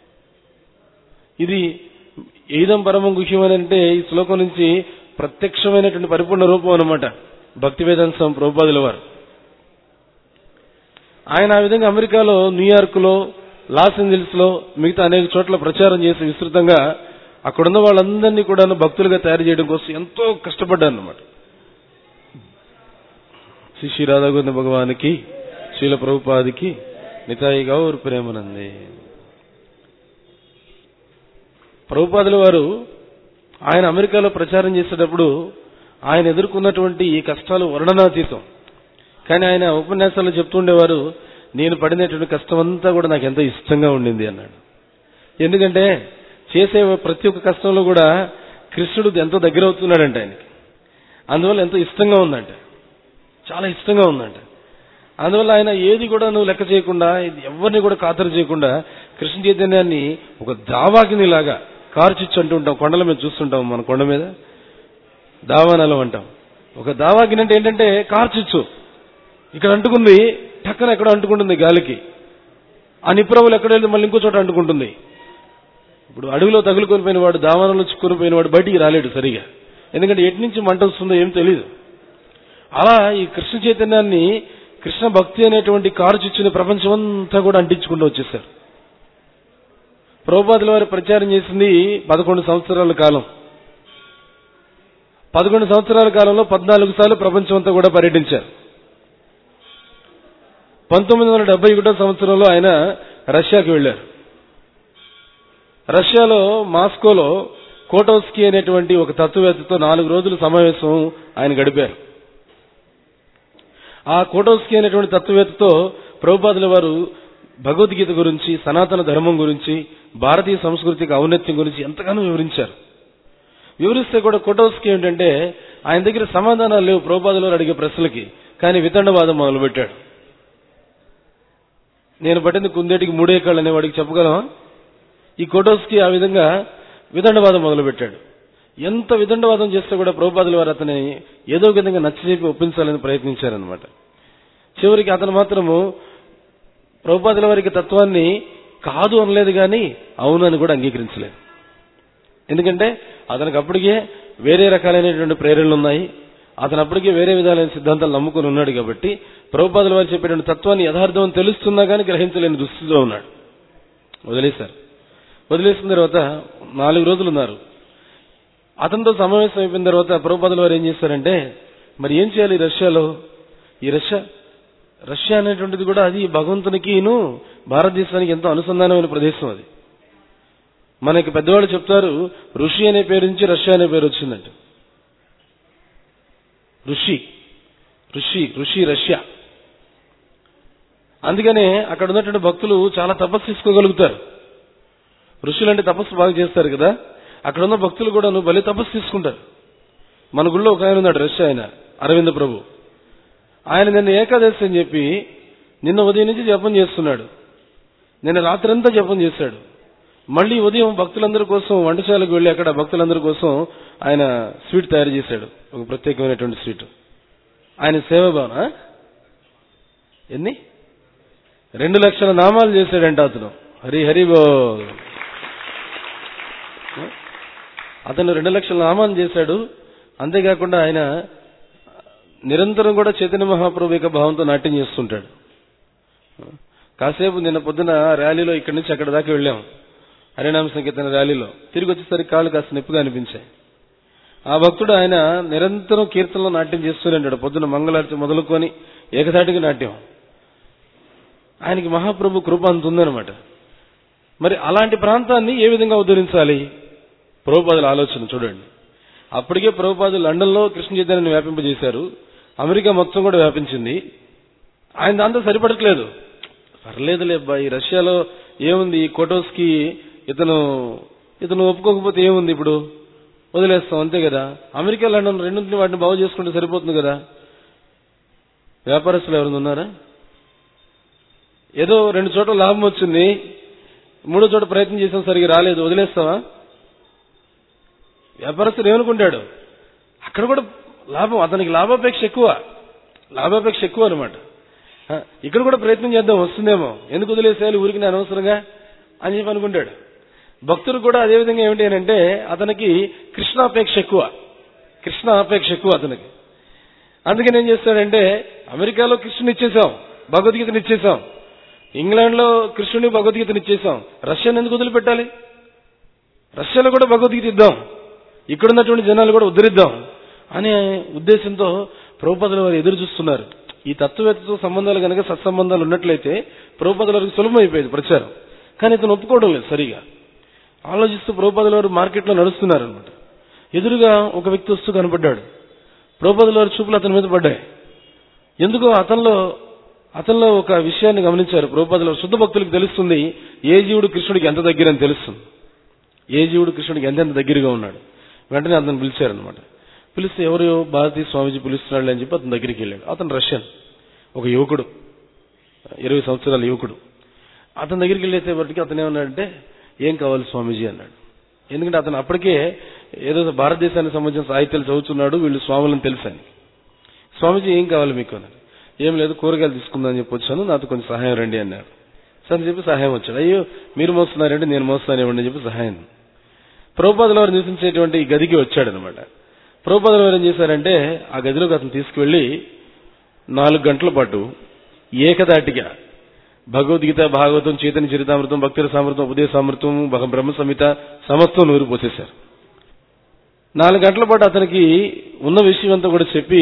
ఇది ఏదం పరమం గుహ్యమని అంటే ఈ శ్లోకం నుంచి ప్రత్యక్షమైనటువంటి పరిపూర్ణ రూపం అనమాట భక్తి వేదాంతం ప్రభుపాదుల వారు ఆయన ఆ విధంగా అమెరికాలో న్యూయార్క్ లో లాస్ ఏంజల్స్ లో మిగతా అనేక చోట్ల ప్రచారం చేసి విస్తృతంగా అక్కడున్న వాళ్ళందరినీ కూడా భక్తులుగా తయారు చేయడం కోసం ఎంతో కష్టపడ్డారు అనమాట శ్రీ శ్రీ రాధాగోవింద భగవానికి శీల ప్రభుపాదికి నితాయి గౌర్ ప్రేమనంది ప్రభుపాదుల వారు ఆయన అమెరికాలో ప్రచారం చేసేటప్పుడు ఆయన ఎదుర్కొన్నటువంటి ఈ కష్టాలు వర్ణనాతీతం కానీ ఆయన ఉపన్యాసాల్లో చెప్తుండేవారు నేను పడినటువంటి కష్టం అంతా కూడా నాకు ఎంతో ఇష్టంగా ఉండింది అన్నాడు ఎందుకంటే చేసే ప్రతి ఒక్క కష్టంలో కూడా కృష్ణుడు ఎంతో దగ్గర అవుతున్నాడంట ఆయనకి అందువల్ల ఎంతో ఇష్టంగా ఉందంట చాలా ఇష్టంగా ఉందంట అందువల్ల ఆయన ఏది కూడా నువ్వు లెక్క చేయకుండా ఇది ఎవరిని కూడా ఖాతరు చేయకుండా కృష్ణ చైతన్యాన్ని ఒక దావాకినిలాగా కార్చిచ్చు అంటూ ఉంటాం కొండల మీద చూస్తుంటాం మన కొండ మీద దావానలం అంటాం ఒక దావాకిని అంటే ఏంటంటే కార్చిచ్చు ఇక్కడ అంటుకుంది టక్కన ఎక్కడ అంటుకుంటుంది గాలికి ఆ నిప్రవులు ఎక్కడ వెళ్తే మళ్ళీ ఇంకో చోట అంటుకుంటుంది ఇప్పుడు అడవిలో తగులుకొని పోయిన వాడు దావానంలో చిక్కుని పోయిన వాడు బయటికి రాలేడు సరిగా ఎందుకంటే ఎటు నుంచి మంట వస్తుందో ఏం తెలియదు అలా ఈ కృష్ణ చైతన్యాన్ని కృష్ణ భక్తి అనేటువంటి కారు చిచ్చుని ప్రపంచం అంతా కూడా అంటించుకుంటూ వచ్చేసారు ప్రభుపాదుల వారు ప్రచారం చేసింది పదకొండు సంవత్సరాల కాలం పదకొండు సంవత్సరాల కాలంలో పద్నాలుగు సార్లు ప్రపంచం అంతా కూడా పర్యటించారు పంతొమ్మిది వందల డెబ్బై ఒకటో సంవత్సరంలో ఆయన రష్యాకి వెళ్లారు రష్యాలో మాస్కోలో కోటోస్కీ అనేటువంటి ఒక తత్వవేత్తతో నాలుగు రోజులు సమావేశం ఆయన గడిపారు ఆ కోటోస్కీ అనేటువంటి తత్వవేత్తతో ప్రభుపాదుల వారు భగవద్గీత గురించి సనాతన ధర్మం గురించి భారతీయ సంస్కృతికి ఔన్నత్యం గురించి ఎంతగానో వివరించారు వివరిస్తే కూడా కోటోస్కీ ఏంటంటే ఆయన దగ్గర సమాధానాలు లేవు ప్రభుపాదుల వారు అడిగే ప్రశ్నలకి కానీ వితండవాదం మొదలుపెట్టాడు నేను పట్టింది కుందేటికి మూడే కాళ్ళు అనేవాడికి చెప్పగలమా ఈ కోటోస్కి ఆ విధంగా విదండవాదం మొదలుపెట్టాడు ఎంత విదండవాదం చేస్తే కూడా ప్రభుపాదుల వారు అతని ఏదో ఒక విధంగా నచ్చజెప్పి ఒప్పించాలని ప్రయత్నించారనమాట చివరికి అతను మాత్రము ప్రభుపాదుల వారికి తత్వాన్ని కాదు అనలేదు కానీ అవును అని కూడా అంగీకరించలేదు ఎందుకంటే అతనికి అప్పటికే వేరే రకాలైనటువంటి ప్రేరణలు ఉన్నాయి అతను అప్పటికే వేరే విధాలైన సిద్ధాంతాలు నమ్ముకుని ఉన్నాడు కాబట్టి ప్రభుపాదుల వారు చెప్పేటువంటి తత్వాన్ని యథార్థం అని తెలుస్తున్నా కానీ గ్రహించలేని దుస్థితిలో ఉన్నాడు వదిలేశారు వదిలేసిన తర్వాత నాలుగు రోజులు ఉన్నారు అతనితో సమావేశం అయిపోయిన తర్వాత ప్రభుపాదుల వారు ఏం చేశారంటే మరి ఏం చేయాలి ఈ రష్యాలో ఈ రష్యా రష్యా అనేటువంటిది కూడా అది భగవంతునికిను భారతదేశానికి ఎంతో అనుసంధానమైన ప్రదేశం అది మనకి పెద్దవాళ్ళు చెప్తారు ఋషి అనే పేరు నుంచి రష్యా అనే పేరు వచ్చిందంట ఋషి ఋషి ఋషి రష్యా అందుకనే అక్కడ ఉన్నటువంటి భక్తులు చాలా తపస్సు తీసుకోగలుగుతారు ఋషులు అంటే తపస్సు బాగా చేస్తారు కదా అక్కడ ఉన్న భక్తులు కూడా నువ్వు బలి తపస్సు తీసుకుంటారు మన గుళ్ళో ఒక ఆయన ఉన్నాడు రష్యా ఆయన అరవింద ప్రభు ఆయన నిన్న ఏకాదశి అని చెప్పి నిన్న ఉదయం నుంచి జపం చేస్తున్నాడు నిన్న రాత్రంతా జపం చేశాడు మళ్ళీ ఉదయం భక్తులందరి కోసం వంటశాలకు వెళ్లి అక్కడ భక్తులందరి కోసం ఆయన స్వీట్ తయారు చేశాడు ఒక ప్రత్యేకమైనటువంటి స్వీట్ ఆయన సేవ భావన ఎన్ని రెండు లక్షల నామాలు చేశాడంట అతను హరి హరి బో అతను రెండు లక్షల నామాలు చేశాడు అంతేకాకుండా ఆయన నిరంతరం కూడా చైతన్య మహాప్రభు యొక్క భావంతో నాట్యం చేస్తుంటాడు కాసేపు నిన్న పొద్దున ర్యాలీలో ఇక్కడి నుంచి అక్కడ దాకా వెళ్ళాం హరినామ సంకీర్తన ర్యాలీలో తిరిగి వచ్చేసరికి కాళ్ళు కాస్త నొప్పిగా అనిపించాయి ఆ భక్తుడు ఆయన నిరంతరం కీర్తనలో నాట్యం చేస్తూనే ఉంటాడు పొద్దున మంగళార్తి మొదలుకొని ఏకధాటిగా నాట్యం ఆయనకి మహాప్రభు కృప అంత ఉందన్నమాట మరి అలాంటి ప్రాంతాన్ని ఏ విధంగా ఉద్ధరించాలి ప్రభుపాదుల ఆలోచన చూడండి అప్పటికే ప్రభుపాదులు లండన్లో కృష్ణ చైతన్యాన్ని వ్యాపింపజేశారు అమెరికా మొత్తం కూడా వ్యాపించింది ఆయన దాంతో సరిపడట్లేదు పర్లేదులే అబ్బాయి రష్యాలో ఏముంది కోటోస్కి ఇతను ఇతను ఒప్పుకోకపోతే ఏముంది ఇప్పుడు వదిలేస్తాం అంతే కదా అమెరికా లండన్ రెండింటిని వాటిని బాగు చేసుకుంటే సరిపోతుంది కదా వ్యాపారస్తులు ఎవరైనా ఉన్నారా ఏదో రెండు చోట్ల లాభం వచ్చింది మూడో చోట ప్రయత్నం చేసాం సరిగా రాలేదు వదిలేస్తావా వ్యాపారస్తుడు ఏమనుకుంటాడు అక్కడ కూడా లాభం అతనికి లాభాపేక్ష ఎక్కువ లాభాపేక్ష ఎక్కువ అనమాట ఆ, ఇక్కడ కూడా ప్రయత్నం చేద్దాం వస్తుందేమో ఎందుకు వదిలేసేయాలి ఊరికి అనవసరంగా అని చెప్పి అనుకుంటాడు భక్తుడు కూడా అదే విధంగా ఏమిటి అని అంటే అతనికి కృష్ణాపేక్ష ఎక్కువ కృష్ణ ఆపేక్ష ఎక్కువ అతనికి అందుకని ఏం చేస్తాడంటే అమెరికాలో కృష్ణుని ఇచ్చేసాం భగవద్గీతని ఇచ్చేసాం ఇంగ్లాండ్ లో కృష్ణుని భగవద్గీతని ఇచ్చేసాం రష్యాని ఎందుకు వదిలిపెట్టాలి రష్యాలో కూడా భగవద్గీత ఇద్దాం ఇక్కడున్నటువంటి జనాలు కూడా ఉద్ధరిద్దాం అనే ఉద్దేశంతో ప్రభుపదుల వారు ఎదురు చూస్తున్నారు ఈ తత్వవేత్తతో సంబంధాలు కనుక సత్సంబంధాలు ఉన్నట్లయితే ప్రభుపదుల వారికి సులభం అయిపోయేది ప్రచారం కానీ ఇతను ఒప్పుకోవడం లేదు సరిగా ఆలోచిస్తూ ప్రభుపదుల వారు మార్కెట్లో నడుస్తున్నారు అనమాట ఎదురుగా ఒక వ్యక్తి వస్తూ కనపడ్డాడు ప్రభుపదుల వారి చూపులు అతని మీద పడ్డాయి ఎందుకో అతనిలో అతనిలో ఒక విషయాన్ని గమనించారు ప్రభుపదుల శుద్ధ భక్తులకు తెలుస్తుంది ఏ జీవుడు కృష్ణుడికి ఎంత దగ్గరని తెలుస్తుంది ఏ జీవుడు కృష్ణుడికి ఎంతెంత దగ్గరగా ఉన్నాడు వెంటనే అతను పిలిచారనమాట పిలిస్తే ఎవరు భారతీయ స్వామీజీ పిలుస్తున్నాడు అని చెప్పి అతని దగ్గరికి వెళ్ళాడు అతను రష్యన్ ఒక యువకుడు ఇరవై సంవత్సరాల యువకుడు అతని దగ్గరికి వెళ్ళేసేపటికి అతను ఏమన్నాడంటే ఏం కావాలి స్వామీజీ అన్నాడు ఎందుకంటే అతను అప్పటికే ఏదో భారతదేశానికి సంబంధించిన సాహిత్యాలు చదువుతున్నాడు వీళ్ళు స్వాములను తెలుసని స్వామీజీ ఏం కావాలి మీకు అన్నాడు ఏం లేదు కూరగాయలు తీసుకుందాం అని చెప్పి వచ్చాను నాతో కొంచెం సహాయం రండి అన్నారు సరే అని చెప్పి సహాయం వచ్చాడు అయ్యో మీరు మోస్తున్నారంటే నేను మోస్తాను ఇవ్వండి అని చెప్పి సహాయం ప్రభుపాదుల వారు నివసించేటువంటి ఈ గదికి వచ్చాడనమాట ప్రభుపాదుల వారు ఏం చేశారంటే ఆ గదిలోకి అతను తీసుకువెళ్లి నాలుగు గంటల పాటు ఏకదాటిగా భగవద్గీత భాగవతం చైతన్య చరితామృతం భక్తుల సామృతం ఉపదేశామృతం భగ- బ్రహ్మ సంహిత సమస్తం నూరు పోసేశారు నాలుగు గంటల పాటు అతనికి ఉన్న విషయం అంతా కూడా చెప్పి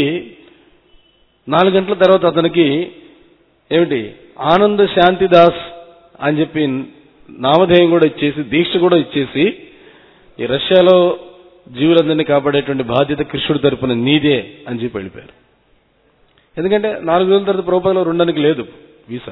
నాలుగు గంటల తర్వాత అతనికి ఏమిటి ఆనంద శాంతి దాస్ అని చెప్పి నామధేయం కూడా ఇచ్చేసి దీక్ష కూడా ఇచ్చేసి ఈ రష్యాలో జీవులందరినీ కాపాడేటువంటి బాధ్యత కృష్ణుడి తరపున నీదే అని చెప్పి వెళ్ళిపోయారు ఎందుకంటే నాలుగు రోజుల తర్వాత ప్రభుపాదలో ఉండడానికి లేదు వీసా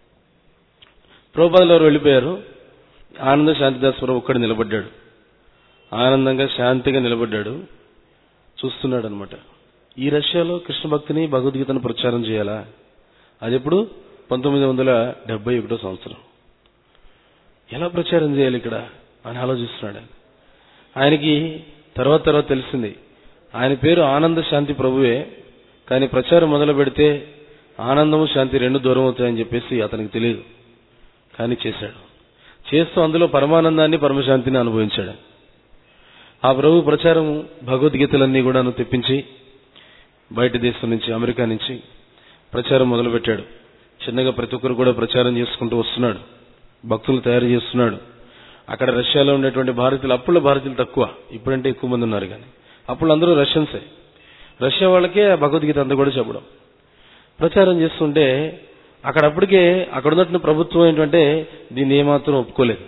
ప్రభుపాదలో వెళ్ళిపోయారు ఆనంద శాంతిదాస్వరం ఒక్కడు నిలబడ్డాడు ఆనందంగా శాంతిగా నిలబడ్డాడు చూస్తున్నాడు అనమాట ఈ రష్యాలో కృష్ణ భక్తిని భగవద్గీతను ప్రచారం చేయాలా అది ఎప్పుడు పంతొమ్మిది వందల డెబ్బై ఒకటో సంవత్సరం ఎలా ప్రచారం చేయాలి ఇక్కడ అని ఆలోచిస్తున్నాడు ఆయన. ఆయనకి తర్వాత తర్వాత తెలిసింది ఆయన పేరు ఆనంద శాంతి ప్రభువే కానీ ప్రచారం మొదలు పెడితే ఆనందము శాంతి రెండు దూరం అవుతాయని చెప్పేసి అతనికి తెలియదు కానీ చేశాడు చేస్తూ అందులో పరమానందాన్ని పరమశాంతిని అనుభవించాడు ఆ ప్రభు ప్రచారం భగవద్గీతలన్నీ కూడాను తెప్పించి బయట దేశం నుంచి అమెరికా నుంచి ప్రచారం మొదలుపెట్టాడు చిన్నగా ప్రతి ఒక్కరు కూడా ప్రచారం చేసుకుంటూ వస్తున్నాడు భక్తులు తయారు చేస్తున్నాడు అక్కడ రష్యాలో ఉండేటువంటి భారతీయులు అప్పుల భారతీయులు తక్కువ ఇప్పుడంటే ఎక్కువ మంది ఉన్నారు కానీ అప్పుడు అందరూ రష్యన్సే రష్యా వాళ్ళకే ఆ భగవద్గీత అంతా కూడా చెప్పడం ప్రచారం చేస్తుంటే అక్కడ అప్పటికే అక్కడ ఉన్నటువంటి ప్రభుత్వం ఏంటంటే దీన్ని ఏమాత్రం ఒప్పుకోలేదు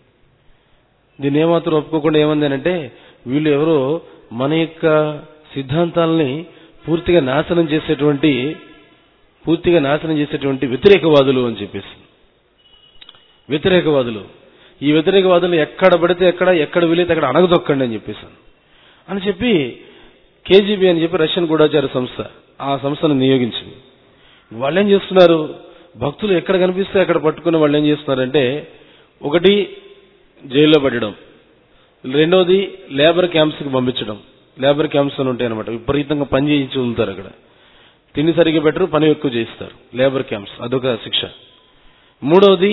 దీన్ని ఏమాత్రం ఒప్పుకోకుండా ఏమంది అంటే వీళ్ళు ఎవరో మన యొక్క సిద్ధాంతాలని పూర్తిగా నాశనం చేసేటువంటి పూర్తిగా నాశనం చేసేటువంటి వ్యతిరేకవాదులు అని చెప్పేసి వ్యతిరేకవాదులు ఈ వ్యతిరేకవాదులు ఎక్కడ పడితే ఎక్కడ ఎక్కడ వీలైతే అక్కడ అణగదొక్కండి అని చెప్పేసాను అని చెప్పి కేజీబీ అని చెప్పి రష్యన్ గూఢాచార సంస్థ ఆ సంస్థను నియోగించింది వాళ్ళు ఏం చేస్తున్నారు భక్తులు ఎక్కడ కనిపిస్తే అక్కడ పట్టుకుని వాళ్ళు ఏం చేస్తున్నారంటే ఒకటి జైల్లో పెట్టడం రెండోది లేబర్ క్యాంప్స్ కి పంపించడం లేబర్ క్యాంప్స్ అని ఉంటాయి అనమాట విపరీతంగా పని చేయించి ఉంటారు అక్కడ తిండి సరిగ్గా పెట్టరు పని ఎక్కువ చేయిస్తారు లేబర్ క్యాంప్స్ అదొక శిక్ష మూడవది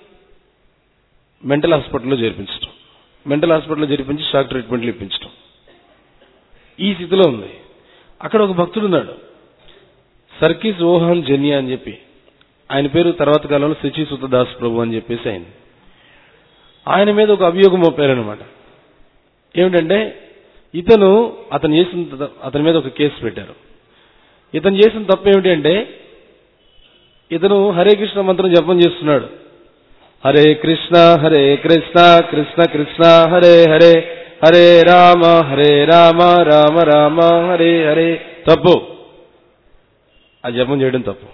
మెంటల్ హాస్పిటల్లో చేర్పించడం మెంటల్ హాస్పిటల్లో చేర్పించి షాక్ ట్రీట్మెంట్లు ఇప్పించడం ఈ స్థితిలో ఉంది అక్కడ ఒక భక్తుడు ఉన్నాడు సర్కిస్ ఓహాన్ జన్యా అని చెప్పి ఆయన పేరు తర్వాత కాలంలో శచి సుతదాస్ ప్రభు అని చెప్పేసి ఆయన ఆయన మీద ఒక అభియోగం మోపారనమాట ఏమిటంటే ఇతను అతను చేసిన త- అతని మీద ఒక కేసు పెట్టారు ఇతను చేసిన తప్పు ఏమిటి అంటే ఇతను హరే కృష్ణ మంత్రం జపం చేస్తున్నాడు హరే కృష్ణ హరే కృష్ణ కృష్ణ కృష్ణ హరే హరే హరే రామ హరే రామ రామ రామ హరే హరే తప్పు ఆ జపం చేయడం తప్పు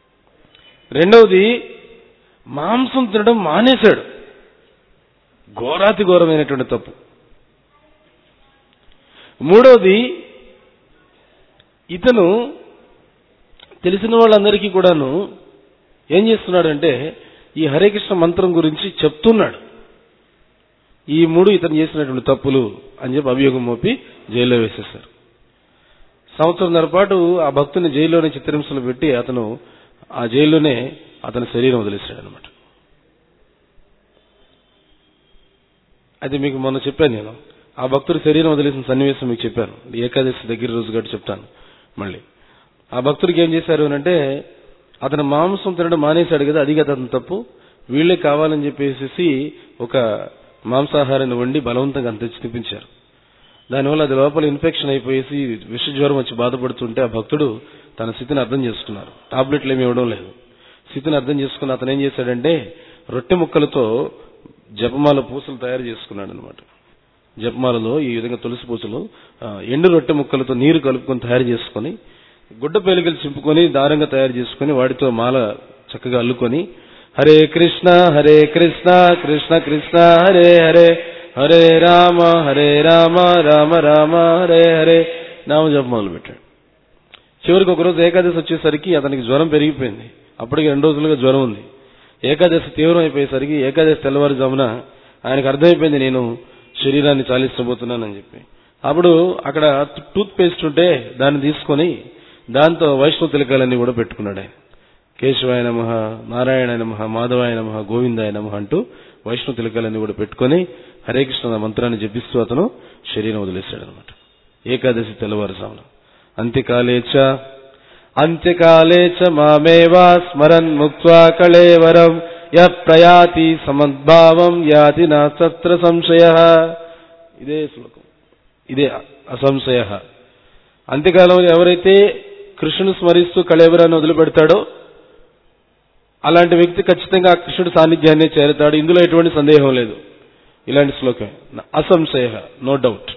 రెండవది మాంసం తినడం మానేశాడు ఘోరాతి ఘోరమైనటువంటి తప్పు మూడవది ఇతను తెలిసిన వాళ్ళందరికీ కూడాను ఏం చేస్తున్నాడంటే ఈ హరే కృష్ణ మంత్రం గురించి చెప్తున్నాడు ఈ మూడు ఇతను చేసినటువంటి తప్పులు అని చెప్పి అభియోగం మోపి జైల్లో వేసేశారు సంవత్సరంన్నర పాటు ఆ భక్తుని జైల్లోనే చిత్రహింసలు పెట్టి అతను ఆ జైల్లోనే అతని శరీరం వదిలేశాడు అనమాట అది మీకు మొన్న చెప్పాను నేను ఆ భక్తుడి శరీరం వదిలేసిన సన్నివేశం మీకు చెప్పాను ఏకాదశి దగ్గర రోజు గట్టి చెప్తాను మళ్ళీ ఆ భక్తుడికి ఏం చేశారు అని అంటే అతను మాంసం తినడం మానేశాడు కదా అది కదా అతను తప్పు వీళ్ళే కావాలని చెప్పేసి ఒక మాంసాహారాన్ని వండి బలవంతంగా అంత తెచ్చి తినిపించారు దానివల్ల అది లోపల ఇన్ఫెక్షన్ అయిపోయేసి విషజ్వరం వచ్చి బాధపడుతుంటే ఆ భక్తుడు తన స్థితిని అర్థం చేసుకున్నారు టాబ్లెట్లు ఏమి ఇవ్వడం లేదు స్థితిని అర్థం చేసుకుని అతను ఏం చేశాడంటే రొట్టె ముక్కలతో జపమాల పూసలు తయారు చేసుకున్నాడు అనమాట జపమాలలో ఈ విధంగా తులసి పూసలు ఆ, ఎండు రొట్టె ముక్కలతో నీరు కలుపుకొని తయారు చేసుకొని గుడ్డ పేలికలు చింపుకొని దారంగా తయారు చేసుకొని వాటితో మాల చక్కగా అల్లుకొని హరే కృష్ణ హరే కృష్ణ కృష్ణ కృష్ణ హరే హరే హరే రామ హరే రామ రామ రామ హరే హరే నామ జపం మొదలు పెట్టాడు చివరికి ఒక రోజు ఏకాదశి వచ్చేసరికి అతనికి జ్వరం పెరిగిపోయింది అప్పటికి రెండు రోజులుగా జ్వరం ఉంది ఏకాదశి తీవ్రం అయిపోయేసరికి ఏకాదశి తెల్లవారుజామున ఆయనకు అర్థమైపోయింది నేను శరీరాన్ని చాలిస్తబోతున్నానని చెప్పి అప్పుడు అక్కడ టూత్ పేస్ట్ ఉంటే దాన్ని తీసుకొని దాంతో వైష్ణవ తిలకాలన్నీ కూడా పెట్టుకున్నాడు ఆయన కేశవాయ నమ నారాయణ నమ మాధవాయ నమ గోవిందాయ నమ అంటూ వైష్ణవ తిలకాలన్నీ కూడా పెట్టుకొని హరే కృష్ణ అన్న మంత్రాన్ని జపిస్తూ అతను శరీరం వదిలేశాడు అనమాట ఏకాదశి తెల్లవారుజామున అంత్యకాలే చ అంత్యకాలే చ మామేవా స్మరన్ ముక్త్వా కళేవరం య ప్రయాతి సమద్భావం యాతి నాస్త్ర సంశయ ఇదే శ్లోకం ఇదే అసంశయ అంత్యకాలంలో ఎవరైతే కృష్ణుని స్మరిస్తూ కళేవరాన్ని వదిలిపెడతాడో అలాంటి వ్యక్తి ఖచ్చితంగా ఆ కృష్ణుడి సాన్నిధ్యాన్ని చేరుతాడు ఇందులో ఎటువంటి సందేహం లేదు ఇలాంటి శ్లోకం అసంశయ నో డౌట్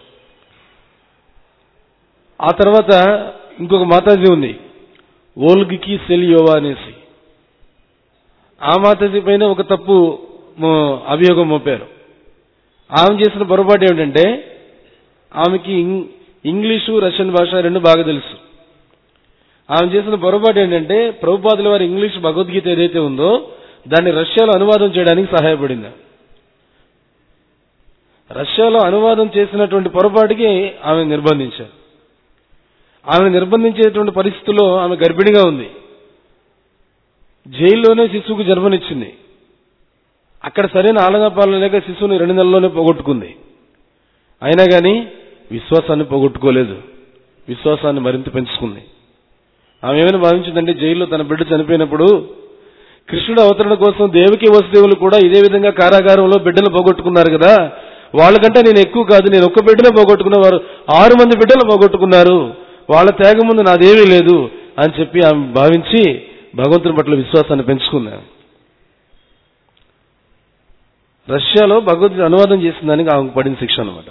ఆ తర్వాత ఇంకొక మాతాజీ ఉంది ఓల్గికి సెలియోవా అనేసి ఆ మాతాజీ పైన ఒక తప్పు మో- అభియోగం మోపారు ఆమె చేసిన పొరపాటు ఏమిటంటే ఆమెకి ఇంగ్- ఇంగ్లీషు రష్యన్ భాష రెండు బాగా తెలుసు ఆమె చేసిన పొరపాటు ఏంటంటే ప్రభుపాదుల వారి ఇంగ్లీష్ భగవద్గీత ఏదైతే ఉందో దాన్ని రష్యాలో అనువాదం చేయడానికి సహాయపడింది రష్యాలో అనువాదం చేసినటువంటి పొరపాటుకి ఆమె నిర్బంధించారు ఆమె నిర్బంధించేటువంటి పరిస్థితుల్లో ఆమె గర్భిణిగా ఉంది జైల్లోనే శిశువుకు జన్మనిచ్చింది అక్కడ సరైన ఆలనపాలన లేక శిశువుని రెండు నెలల్లోనే పోగొట్టుకుంది అయినా కానీ విశ్వాసాన్ని పోగొట్టుకోలేదు విశ్వాసాన్ని మరింత పెంచుకుంది ఆమె ఏమైనా భావించిందంటే జైల్లో తన బిడ్డ చనిపోయినప్పుడు కృష్ణుడు అవతరణ కోసం దేవికి వసుదేవులు కూడా ఇదే విధంగా కారాగారంలో బిడ్డలు పోగొట్టుకున్నారు కదా వాళ్ళకంటే నేను ఎక్కువ కాదు నేను ఒక్క బిడ్డనే పోగొట్టుకున్న వారు ఆరు మంది బిడ్డలు పోగొట్టుకున్నారు వాళ్ళ త్యాగం ముందు నాదేమీ లేదు అని చెప్పి ఆమె భావించి భగవంతుని పట్ల విశ్వాసాన్ని పెంచుకున్నాను రష్యాలో భగవద్గీత అనువాదం చేసిన దానికి ఆమెకు పడిన శిక్ష అనమాట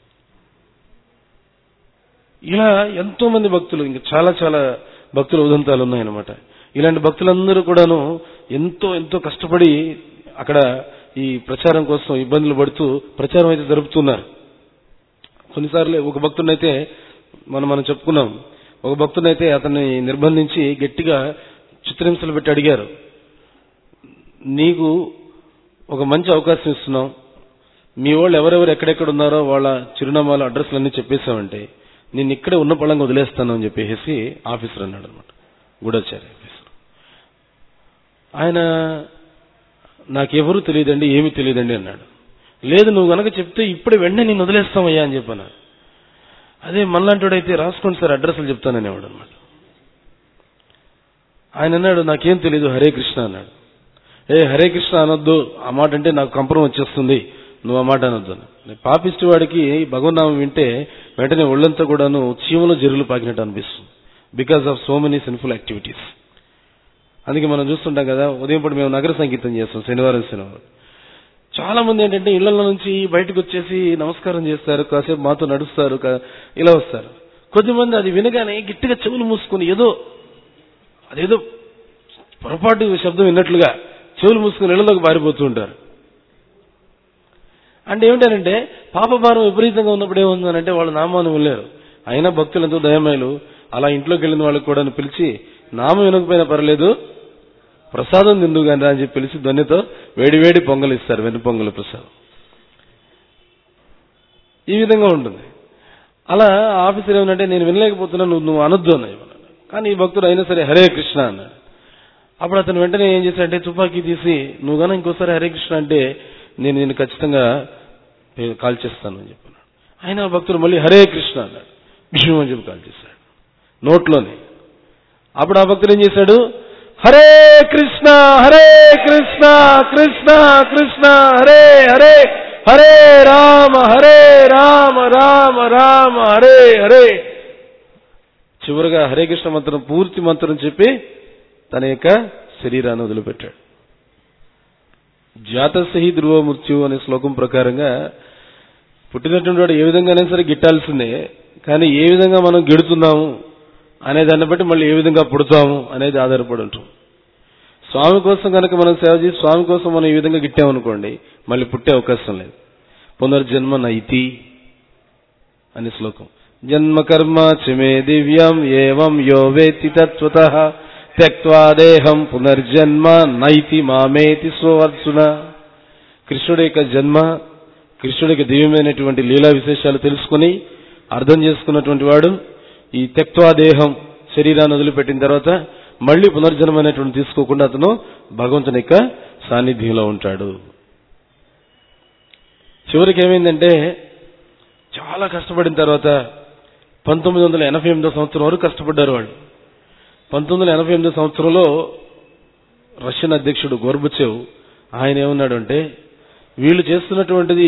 ఇలా ఎంతో మంది భక్తులు ఇంకా చాలా చాలా భక్తుల ఉదంతాలు ఉన్నాయన్నమాట ఇలాంటి భక్తులందరూ కూడాను ఎంతో ఎంతో కష్టపడి అక్కడ ఈ ప్రచారం కోసం ఇబ్బందులు పడుతూ ప్రచారం అయితే జరుపుతున్నారు కొన్నిసార్లు ఒక భక్తుడినైతే మనం మనం చెప్పుకున్నాం ఒక భక్తుడైతే అతన్ని నిర్బంధించి గట్టిగా చిత్రహింసలు పెట్టి అడిగారు నీకు ఒక మంచి అవకాశం ఇస్తున్నాం మీ వాళ్ళు ఎవరెవరు ఎక్కడెక్కడ ఉన్నారో వాళ్ళ చిరునామాలు అడ్రస్లు అన్ని చెప్పేశామంటే నేను ఇక్కడే ఉన్న పళ్ళంగా వదిలేస్తాను అని చెప్పేసి ఆఫీసర్ అన్నాడు అనమాట గూఢచారి ఆఫీసర్ ఆయన నాకెవరూ తెలియదండి ఏమీ తెలియదండి అన్నాడు లేదు నువ్వు గనక చెప్తే ఇప్పుడే వెంటనే నేను వదిలేస్తామయ్యా అని చెప్పాను అదే మనలాంటివాడైతే రాసుకోండి సార్ అడ్రస్లు చెప్తాననేవాడు అనమాట ఆయన అన్నాడు నాకేం తెలియదు హరే కృష్ణ అన్నాడు ఏ హరే కృష్ణ అనొద్దు ఆ మాట అంటే నాకు కంపరం వచ్చేస్తుంది నువ్వు ఆ మాట అనొద్దు అన్నాడు. పాపిష్టి వాడికి భగవన్నామం వింటే వెంటనే ఒళ్ళంతా కూడాను చీమలో జరులు పాకినట్టు అనిపిస్తుంది because of so many sinful activities అందుకే మనం చూస్తుంటాం కదా ఉదయం పూట మేము నగర సంగీతం చేస్తాం శనివారం శనివారం చాలా మంది ఏంటంటే ఇళ్లలో నుంచి బయటకు వచ్చేసి నమస్కారం చేస్తారు కాసేపు మాతో నడుస్తారు కా- ఇలా వస్తారు కొద్దిమంది అది వినగానే గట్టిగా చెవులు మూసుకొని ఏదో అదేదో పొరపాటు శబ్దం విన్నట్లుగా చెవులు మూసుకుని ఇళ్లలోకి పారిపోతూ ఉంటారు అంటే ఏమిటంటే పాపభారం విపరీతంగా ఉన్నప్పుడు ఏముందనంటే వాళ్ళ నామాన్ని వెళ్ళారు అయినా భక్తులు ఎంతో దయమేలు అలా ఇంట్లోకి వెళ్ళిన వాళ్ళకి కూడా పిలిచి నామం వినకపోయినా పర్లేదు ప్రసాదం తిందు కానీ అని చెప్పి పిలిచి దొన్నెతో వేడి వేడి పొంగలు ఇస్తారు వెన్ను పొంగల ప్రసాదం ఈ విధంగా ఉంటుంది అలా ఆఫీసర్ ఏమనంటే నేను వినలేకపోతున్నా నువ్వు నువ్వు అనొద్దు అన్నాడు కానీ ఈ భక్తుడు అయినా సరే హరే కృష్ణ అన్నాడు అప్పుడు అతను వెంటనే ఏం చేశాడంటే తుపాకీ తీసి నువ్వు గాన ఇంకోసారి హరే కృష్ణ అంటే నేను నేను ఖచ్చితంగా కాల్ చేస్తాను అని చెప్పాను ఆయన భక్తుడు మళ్ళీ హరే కృష్ణ అన్నాడు విష్ణు అని చెప్పి కాల్ చేశాడు నోట్లోనే అప్పుడు ఆ భక్తుడు ఏం చేశాడు హరే కృష్ణ హరే కృష్ణ కృష్ణ కృష్ణ హరే హరే హరే రామ హరే రామ రామ రామ హరే హరే చివరిగా హరే కృష్ణ మంత్రం పూర్తి మంత్రం చెప్పి తన యొక్క శరీరాన్ని వదిలిపెట్టాడు జాతసహి ధ్రువ మృత్యు అనే శ్లోకం ప్రకారంగా పుట్టినటువంటి వాడు ఏ విధంగానే సరే గిట్టాల్సిందే కానీ ఏ విధంగా మనం గెడుతున్నాము అనే దాన్ని బట్టి మళ్ళీ ఏ విధంగా పుడతాము అనేది ఆధారపడి ఉంటుంది స్వామి కోసం కనుక మనం సేవ చేసి స్వామి కోసం మనం ఈ విధంగా గిట్టామనుకోండి మళ్ళీ పుట్టే అవకాశం లేదు పునర్జన్మ నైతి అనే శ్లోకం జన్మ కర్మ చిమే దివ్యం ఏవం యో వేతి తత్వత త్యక్వా దేహం పునర్జన్మ నైతి మామేతి స్వర్చున కృష్ణుడి యొక్క జన్మ కృష్ణుడి యొక్క దివ్యమైనటువంటి లీలా విశేషాలు తెలుసుకుని అర్థం చేసుకున్నటువంటి వాడు ఈ త్యక్వా దేహం శరీరాన్ని వదిలిపెట్టిన తర్వాత మళ్ళీ పునర్జన్మ అనేటువంటి తీసుకోకుండా అతను భగవంతుని యొక్క సాన్నిధ్యంలో ఉంటాడు చివరికి ఏమైందంటే చాలా కష్టపడిన తర్వాత పంతొమ్మిది వందల ఎనభై ఎనిమిదో సంవత్సరం వరకు కష్టపడ్డారు వాళ్ళు పంతొమ్మిది వందల ఎనభై ఎనిమిదో సంవత్సరంలో రష్యన్ అధ్యక్షుడు గోర్బచేవ్ ఆయన ఏమన్నాడు అంటే వీళ్ళు చేస్తున్నటువంటిది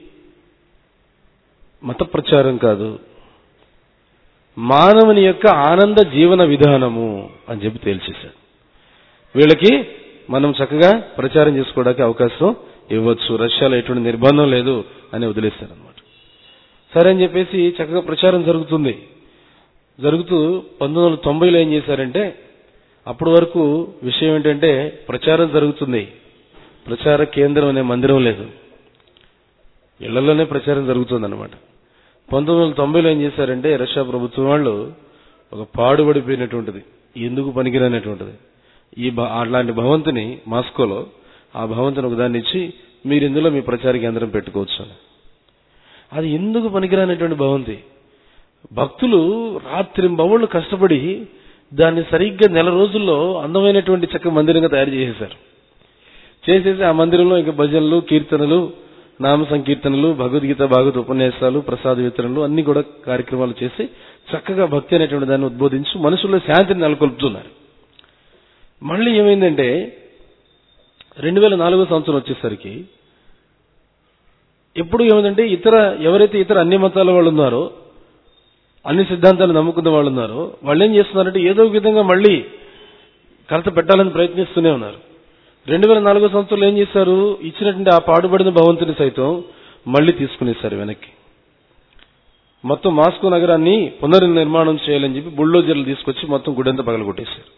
మత ప్రచారం కాదు మానవుని యొక్క ఆనంద జీవన విధానము అని చెప్పి తేల్చేశాడు వీళ్ళకి మనం చక్కగా ప్రచారం చేసుకోవడానికి అవకాశం ఇవ్వచ్చు రష్యాలో ఎటువంటి నిర్బంధం లేదు అని వదిలేశారు అనమాట సరే అని చెప్పేసి చక్కగా ప్రచారం జరుగుతుంది జరుగుతూ పంతొమ్మిది వందల తొంభైలో ఏం చేశారంటే అప్పటి వరకు విషయం ఏంటంటే ప్రచారం జరుగుతుంది ప్రచార కేంద్రం అనే మందిరం లేదు ఇళ్లలోనే ప్రచారం జరుగుతుంది అనమాట పంతొమ్మిది వందల తొంభైలో ఏం చేశారంటే రష్యా ప్రభుత్వం వాళ్ళు ఒక పాడుబడిపోయినటువంటిది ఎందుకు పనికిరానటువంటిది ఈ భ- అట్లాంటి భవంతిని మాస్కోలో ఆ భవంతిని ఒకదాన్ని ఇచ్చి మీరు ఇందులో మీ ప్రచార కేంద్రం పెట్టుకోవచ్చు అని అది ఎందుకు పనికిరానటువంటి భవంతి భక్తులు రాత్రి బవుళ్ళు కష్టపడి దాన్ని సరిగ్గా నెల రోజుల్లో అందమైనటువంటి చక్క మందిరంగా తయారు చేసేశారు చేసేసి ఆ మందిరంలో ఇంకా భజనలు కీర్తనలు నామ సంకీర్తనలు భగవద్గీత భాగవత ఉపన్యాసాలు ప్రసాద వితరణలు అన్ని కూడా కార్యక్రమాలు చేసి చక్కగా భక్తి అనేటువంటి దాన్ని ఉద్బోధించి మనుషుల్లో శాంతిని నెలకొల్పుతున్నారు మళ్ళీ ఏమైందంటే రెండు వేల నాలుగో సంవత్సరం వచ్చేసరికి ఎప్పుడు ఏమైందంటే ఇతర ఎవరైతే ఇతర అన్ని మతాల వాళ్ళు ఉన్నారో అన్ని సిద్ధాంతాలు నమ్ముకున్న వాళ్ళు ఉన్నారో వాళ్ళు ఏం చేస్తున్నారంటే ఏదో ఒక విధంగా మళ్ళీ కలత పెట్టాలని ప్రయత్నిస్తూనే ఉన్నారు రెండు వేల నాలుగో సంవత్సరంలో ఏం చేశారు ఇచ్చినటువంటి ఆ పాడుబడిన భవంతుని సైతం మళ్ళీ తీసుకునేశారు వెనక్కి మొత్తం మాస్కో నగరాన్ని పునర్నిర్మాణం చేయాలని చెప్పి బుల్డోజర్లు తీసుకొచ్చి మొత్తం గుడంతా పగలగొట్టేశారు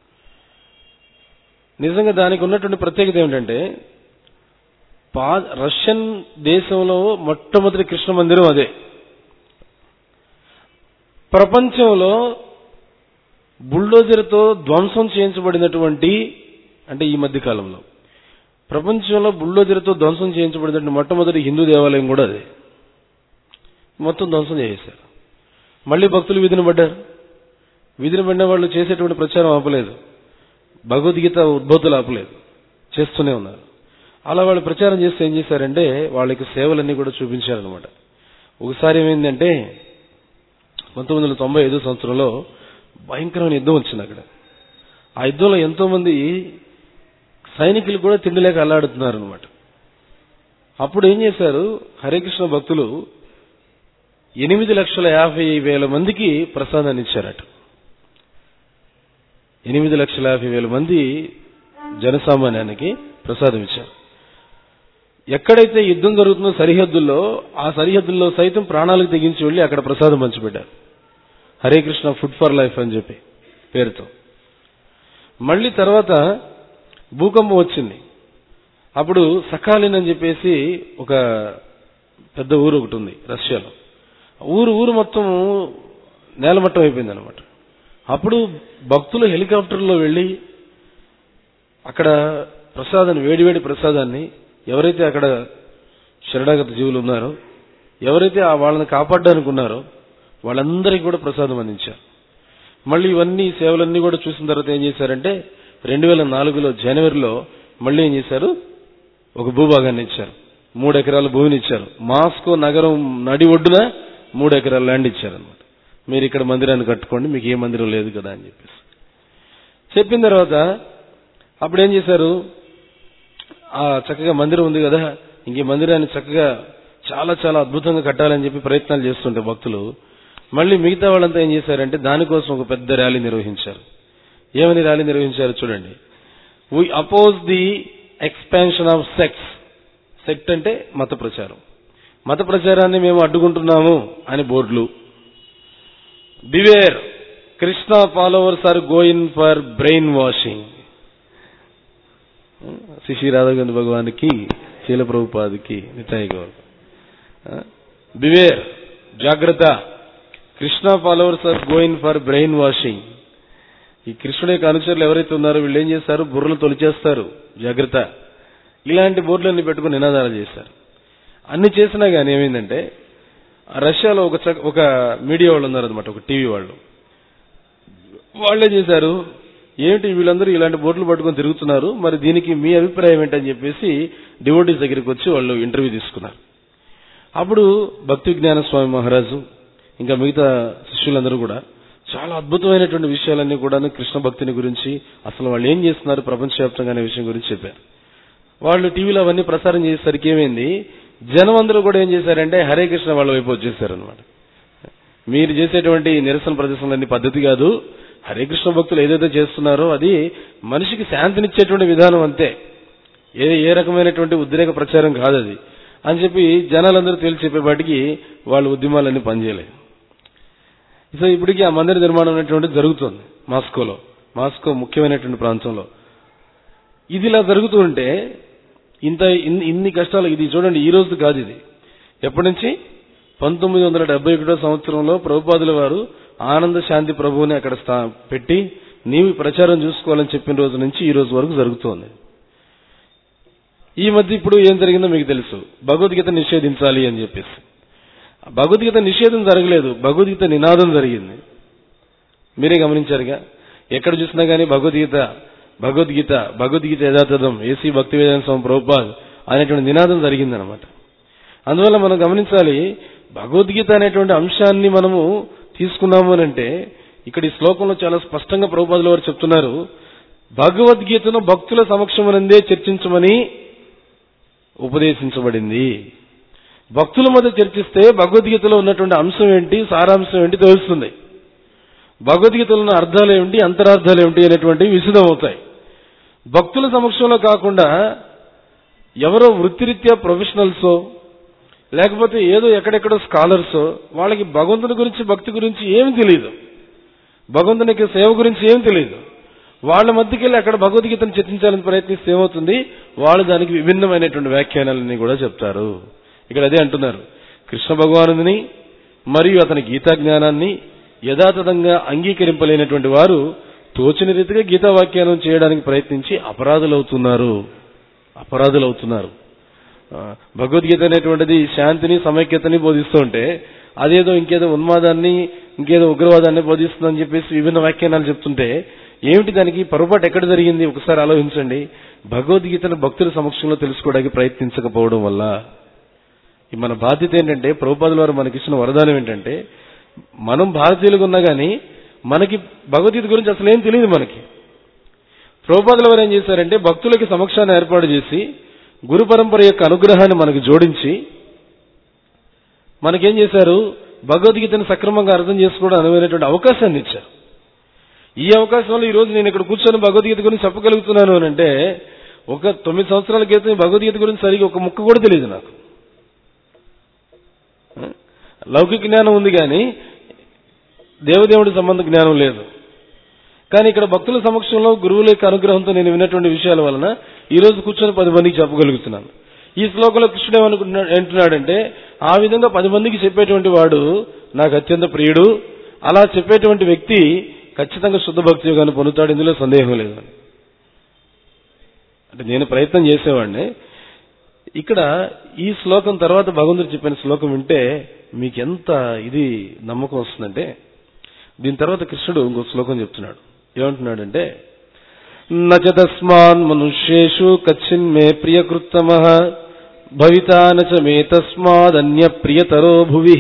నిజంగా దానికి ఉన్నటువంటి ప్రత్యేకత ఏమిటంటే పా రష్యన్ దేశంలో మొట్టమొదటి కృష్ణ మందిరం అదే ప్రపంచంలో బుల్డోజర్తో ధ్వంసం చేయించబడినటువంటి అంటే ఈ మధ్య కాలంలో ప్రపంచంలో బుల్డోజర్తో ధ్వంసం చేయించబడినటువంటి మొట్టమొదటి హిందూ దేవాలయం కూడా అదే మొత్తం ధ్వంసం చేసేశారు మళ్ళీ భక్తులు విధిని పడ్డారు విధిని పడిన వాళ్ళు చేసేటువంటి ప్రచారం ఆపలేదు భగవద్గీత ఉద్బోధులు ఆపలేదు చేస్తూనే ఉన్నారు అలా వాళ్ళు ప్రచారం చేస్తే ఏం చేశారంటే వాళ్ళకి సేవలన్నీ కూడా చూపించారనమాట ఒకసారి ఏమైందంటే పంతొమ్మిది వందల తొంభై ఐదో సంవత్సరంలో భయంకరమైన యుద్ధం వచ్చింది అక్కడ ఆ యుద్ధంలో ఎంతో మంది సైనికులు కూడా తిండి లేక అల్లాడుతున్నారు అనమాట అప్పుడు ఏం చేశారు హరే కృష్ణ భక్తులు ఎనిమిది లక్షల యాభై వేల మందికి ప్రసాదాన్ని ఇచ్చారట ఎనిమిది లక్షల యాభై వేల మంది జనసామాన్యానికి ప్రసాదం ఇచ్చారు ఎక్కడైతే యుద్ధం జరుగుతుందో సరిహద్దుల్లో ఆ సరిహద్దుల్లో సైతం ప్రాణాలకు తెగించి వెళ్లి అక్కడ ప్రసాదం పంచిపెట్టారు Hare Krishna food for life అని చెప్పి పేరుతో మళ్ళీ తర్వాత భూకంపం వచ్చింది అప్పుడు సకాలిన్ అని చెప్పేసి ఒక పెద్ద ఊరు ఒకటి ఉంది రష్యాలో ఊరు ఊరు మొత్తం నేలమట్టం అయిపోయింది అనమాట అప్పుడు భక్తులు హెలికాప్టర్లో వెళ్ళి అక్కడ ప్రసాదాన్ని వేడివేడి ప్రసాదాన్ని ఎవరైతే అక్కడ శరణాగత జీవులు ఉన్నారో ఎవరైతే ఆ వాళ్ళని కాపాడడానికి ఉన్నారో వాళ్ళందరికీ కూడా ప్రసాదం అందించారు మళ్ళీ ఇవన్నీ సేవలన్నీ కూడా చూసిన తర్వాత ఏం చేశారంటే రెండు వేల నాలుగులో జనవరిలో మళ్ళీ ఏం చేశారు ఒక భూభాగాన్ని ఇచ్చారు మూడు ఎకరాల భూమిని ఇచ్చారు మాస్కో నగరం నడి ఒడ్డున మూడు ఎకరాల ల్యాండ్ ఇచ్చారు అనమాట మీరు ఇక్కడ మందిరాన్ని కట్టుకోండి మీకు ఏ మందిరం లేదు కదా అని చెప్పేసి చెప్పిన తర్వాత అప్పుడు ఏం చేశారు ఆ చక్కగా మందిరం ఉంది కదా ఇంక ఈ మందిరాన్ని చక్కగా చాలా చాలా అద్భుతంగా కట్టాలని చెప్పి ప్రయత్నాలు చేస్తుంటే భక్తులు మళ్ళీ మిగతా వాళ్ళంతా ఏం చేశారంటే దానికోసం ఒక పెద్ద ర్యాలీ నిర్వహించారు ఏమని ర్యాలీ నిర్వహించారు చూడండి we oppose the expansion of sex sect అంటే మత ప్రచారం మత ప్రచారాన్ని మేము అడ్డుకుంటున్నాము అని బోర్డులు beware Krishna followers are going for brainwashing శిశి రాధాగంధ భగవానికి శీల ప్రభుపాదికి నితాయి గౌర్ బివేర్ జాగ్రత్త Krishna followers are going for brainwashing ఈ కృష్ణుడి యొక్క అనుచరులు ఎవరైతే ఉన్నారో వీళ్ళు ఏం చేస్తారు బుర్రలు తొలిచేస్తారు జాగ్రత్త ఇలాంటి బోర్డులన్నీ పెట్టుకుని నినాదాలు చేశారు అన్ని చేసినా గానీ ఏమైందంటే రష్యాలో ఒక చక్క- ఒక మీడియా వాళ్ళు ఉన్నారనమాట ఒక టీవీ వాళ్ళు వాళ్ళే చేశారు ఏమిటి వీళ్ళందరూ ఇలాంటి బోట్లు పట్టుకొని తిరుగుతున్నారు మరి దీనికి మీ అభిప్రాయం ఏంటని చెప్పేసి డివోటీస్ దగ్గరికి వచ్చి వాళ్ళు ఇంటర్వ్యూ తీసుకున్నారు అప్పుడు భక్తి జ్ఞాన స్వామి మహారాజు ఇంకా మిగతా శిష్యులందరూ కూడా చాలా అద్భుతమైనటువంటి విషయాలన్నీ కూడా కృష్ణ భక్తిని గురించి అసలు వాళ్ళు ఏం చేస్తున్నారు ప్రపంచవ్యాప్తంగా అనే విషయం గురించి చెప్పారు వాళ్ళు టీవీలో అవన్నీ ప్రసారం చేసేసరికి ఏమైంది జనం అందరూ కూడా ఏం చేశారంటే హరే కృష్ణ వాళ్ళ వైపు వచ్చేసారు అనమాట మీరు చేసేటువంటి నిరసన ప్రదర్శనలన్నీ పద్ధతి కాదు హరే కృష్ణ భక్తులు ఏదైతే చేస్తున్నారో అది మనిషికి శాంతినిచ్చేటువంటి విధానం అంతే ఏ ఏ రకమైనటువంటి ఉద్రేక ప్రచారం కాదు అది అని చెప్పి జనాలందరూ తేల్చి చెప్పేపాటికి వాళ్ళ ఉద్యమాలన్నీ పనిచేయలేదు సో ఇప్పటికీ ఆ మందిర నిర్మాణం అనేటువంటిది జరుగుతుంది మాస్కోలో మాస్కో ముఖ్యమైనటువంటి ప్రాంతంలో ఇది ఇలా జరుగుతూ ఉంటే ఇంత ఇన్ని- ఇన్ని కష్టాలు ఇది చూడండి ఈ రోజు కాదు ఇది ఎప్పటి నుంచి పంతొమ్మిది వందల డెబ్బై ఒకటో సంవత్సరంలో ప్రభుపాదుల వారు ఆనంద శాంతి ప్రభువుని అక్కడ స్థా పెట్టి నీవు ఈ ప్రచారం చూసుకోవాలని చెప్పిన రోజు నుంచి ఈ రోజు వరకు జరుగుతోంది ఈ మధ్య ఇప్పుడు ఏం జరిగిందో మీకు తెలుసు భగవద్గీత నిషేధించాలి అని చెప్పేసి భగవద్గీత నిషేధం జరగలేదు భగవద్గీత నినాదం జరిగింది మీరే గమనించారుగా ఎక్కడ చూసినా గానీ భగవద్గీత భగవద్గీత భగవద్గీత యథాతథం ఏసీ భక్తి వేదాంత స్వామి ప్రభుపాద్ అనేటువంటి నినాదం జరిగిందనమాట అందువల్ల మనం గమనించాలి భగవద్గీత అనేటువంటి అంశాన్ని మనము తీసుకున్నాము అని అంటే ఇక్కడ ఈ శ్లోకంలో చాలా స్పష్టంగా ప్రభుపాదుల వారు చెప్తున్నారు భగవద్గీతను భక్తుల సమక్షమనందే చర్చించమని ఉపదేశించబడింది భక్తుల మధ్య చర్చిస్తే భగవద్గీతలో ఉన్నటువంటి అంశం ఏంటి సారాంశం ఏంటి తెలుస్తుంది భగవద్గీతలో ఉన్న అర్థాలు ఏమిటి అంతరార్థాలు ఏమిటి అనేటువంటివి విశదమవుతాయి భక్తుల సమక్షంలో కాకుండా ఎవరో వృత్తిరీత్యా ప్రొఫెషనల్సో లేకపోతే ఏదో ఎక్కడెక్కడో స్కాలర్సో వాళ్ళకి భగవంతుని గురించి భక్తి గురించి ఏమి తెలియదు భగవంతునికి సేవ గురించి ఏం తెలియదు వాళ్ళ మధ్యకి వెళ్ళి అక్కడ భగవద్గీతను చర్చించాలని ప్రయత్నిస్తే ఏమవుతుంది వాళ్ళు దానికి విభిన్నమైనటువంటి వ్యాఖ్యానాలన్నీ కూడా చెప్తారు ఇక్కడ అదే అంటున్నారు కృష్ణ భగవానుని మరియు అతని గీతా జ్ఞానాన్ని యథాతథంగా అంగీకరింపలేనటువంటి వారు తోచిన రీతిగా గీతా వ్యాఖ్యానం చేయడానికి ప్రయత్నించి అపరాధులవుతున్నారు అపరాధులవుతున్నారు ఆ, భగవద్గీత అనేటువంటిది శాంతిని సమైక్యతని బోధిస్తూ ఉంటే అదేదో ఇంకేదో ఉన్మాదాన్ని ఇంకేదో ఉగ్రవాదాన్ని బోధిస్తుందని చెప్పేసి విభిన్న వ్యాఖ్యానాలు చెప్తుంటే ఏమిటి దానికి పొరపాటు ఎక్కడ జరిగింది ఒకసారి ఆలోచించండి భగవద్గీతను భక్తుల సమక్షంలో తెలుసుకోవడానికి ప్రయత్నించకపోవడం వల్ల ఈ మన బాధ్యత ఏంటంటే ప్రభుపాదుల వారు మనకిచ్చిన వరదానం ఏంటంటే మనం భారతీయులుగా ఉన్నా గానీ మనకి భగవద్గీత గురించి అసలు ఏం తెలియదు మనకి ప్రభుపాదుల వారు ఏం చేశారంటే భక్తులకి సమక్షాన్ని ఏర్పాటు చేసి గురు పరంపర యొక్క అనుగ్రహాన్ని మనకు జోడించి మనకేం చేశారు భగవద్గీతను సక్రమంగా అర్థం చేసుకోవడం అనువైనటువంటి అవకాశాన్ని ఇచ్చారు ఈ అవకాశం వల్ల ఈ రోజు నేను ఇక్కడ కూర్చొని భగవద్గీత గురించి చెప్పగలుగుతున్నాను అని అంటే ఒక తొమ్మిది సంవత్సరాల క్రితం ఈ భగవద్గీత గురించి సరిగా ఒక ముక్క కూడా తెలియదు నాకు లౌకిక జ్ఞానం ఉంది కానీ దేవదేవుడి సంబంధ జ్ఞానం లేదు కానీ ఇక్కడ భక్తుల సమక్షంలో గురువుల యొక్క అనుగ్రహంతో నేను విన్నటువంటి విషయాల వలన ఈ రోజు కూర్చొని పది మందికి చెప్పగలుగుతున్నాను ఈ శ్లోకంలో కృష్ణుడు ఏమనుకుంటున్నాడు అంటున్నాడంటే ఆ విధంగా పది మందికి చెప్పేటువంటి వాడు నాకు అత్యంత ప్రియుడు అలా చెప్పేటువంటి వ్యక్తి ఖచ్చితంగా శుద్ధ భక్తి యోగాన్ని పొందుతాడు ఇందులో సందేహం లేదు అంటే నేను ప్రయత్నం చేసేవాడిని ఇక్కడ ఈ శ్లోకం తర్వాత భగవంతుడు చెప్పిన శ్లోకం వింటే మీకు ఎంత ఇది నమ్మకం వస్తుందంటే దీని తర్వాత కృష్ణుడు ఇంకో శ్లోకం చెప్తున్నాడు ఏమంటున్నాడంటే నచ తస్మాన్ మనుష్యేషు కచ్చిన్మే ప్రియకృత్తమ భవితా నచ మే తస్మాదన్య ప్రియతరో భువి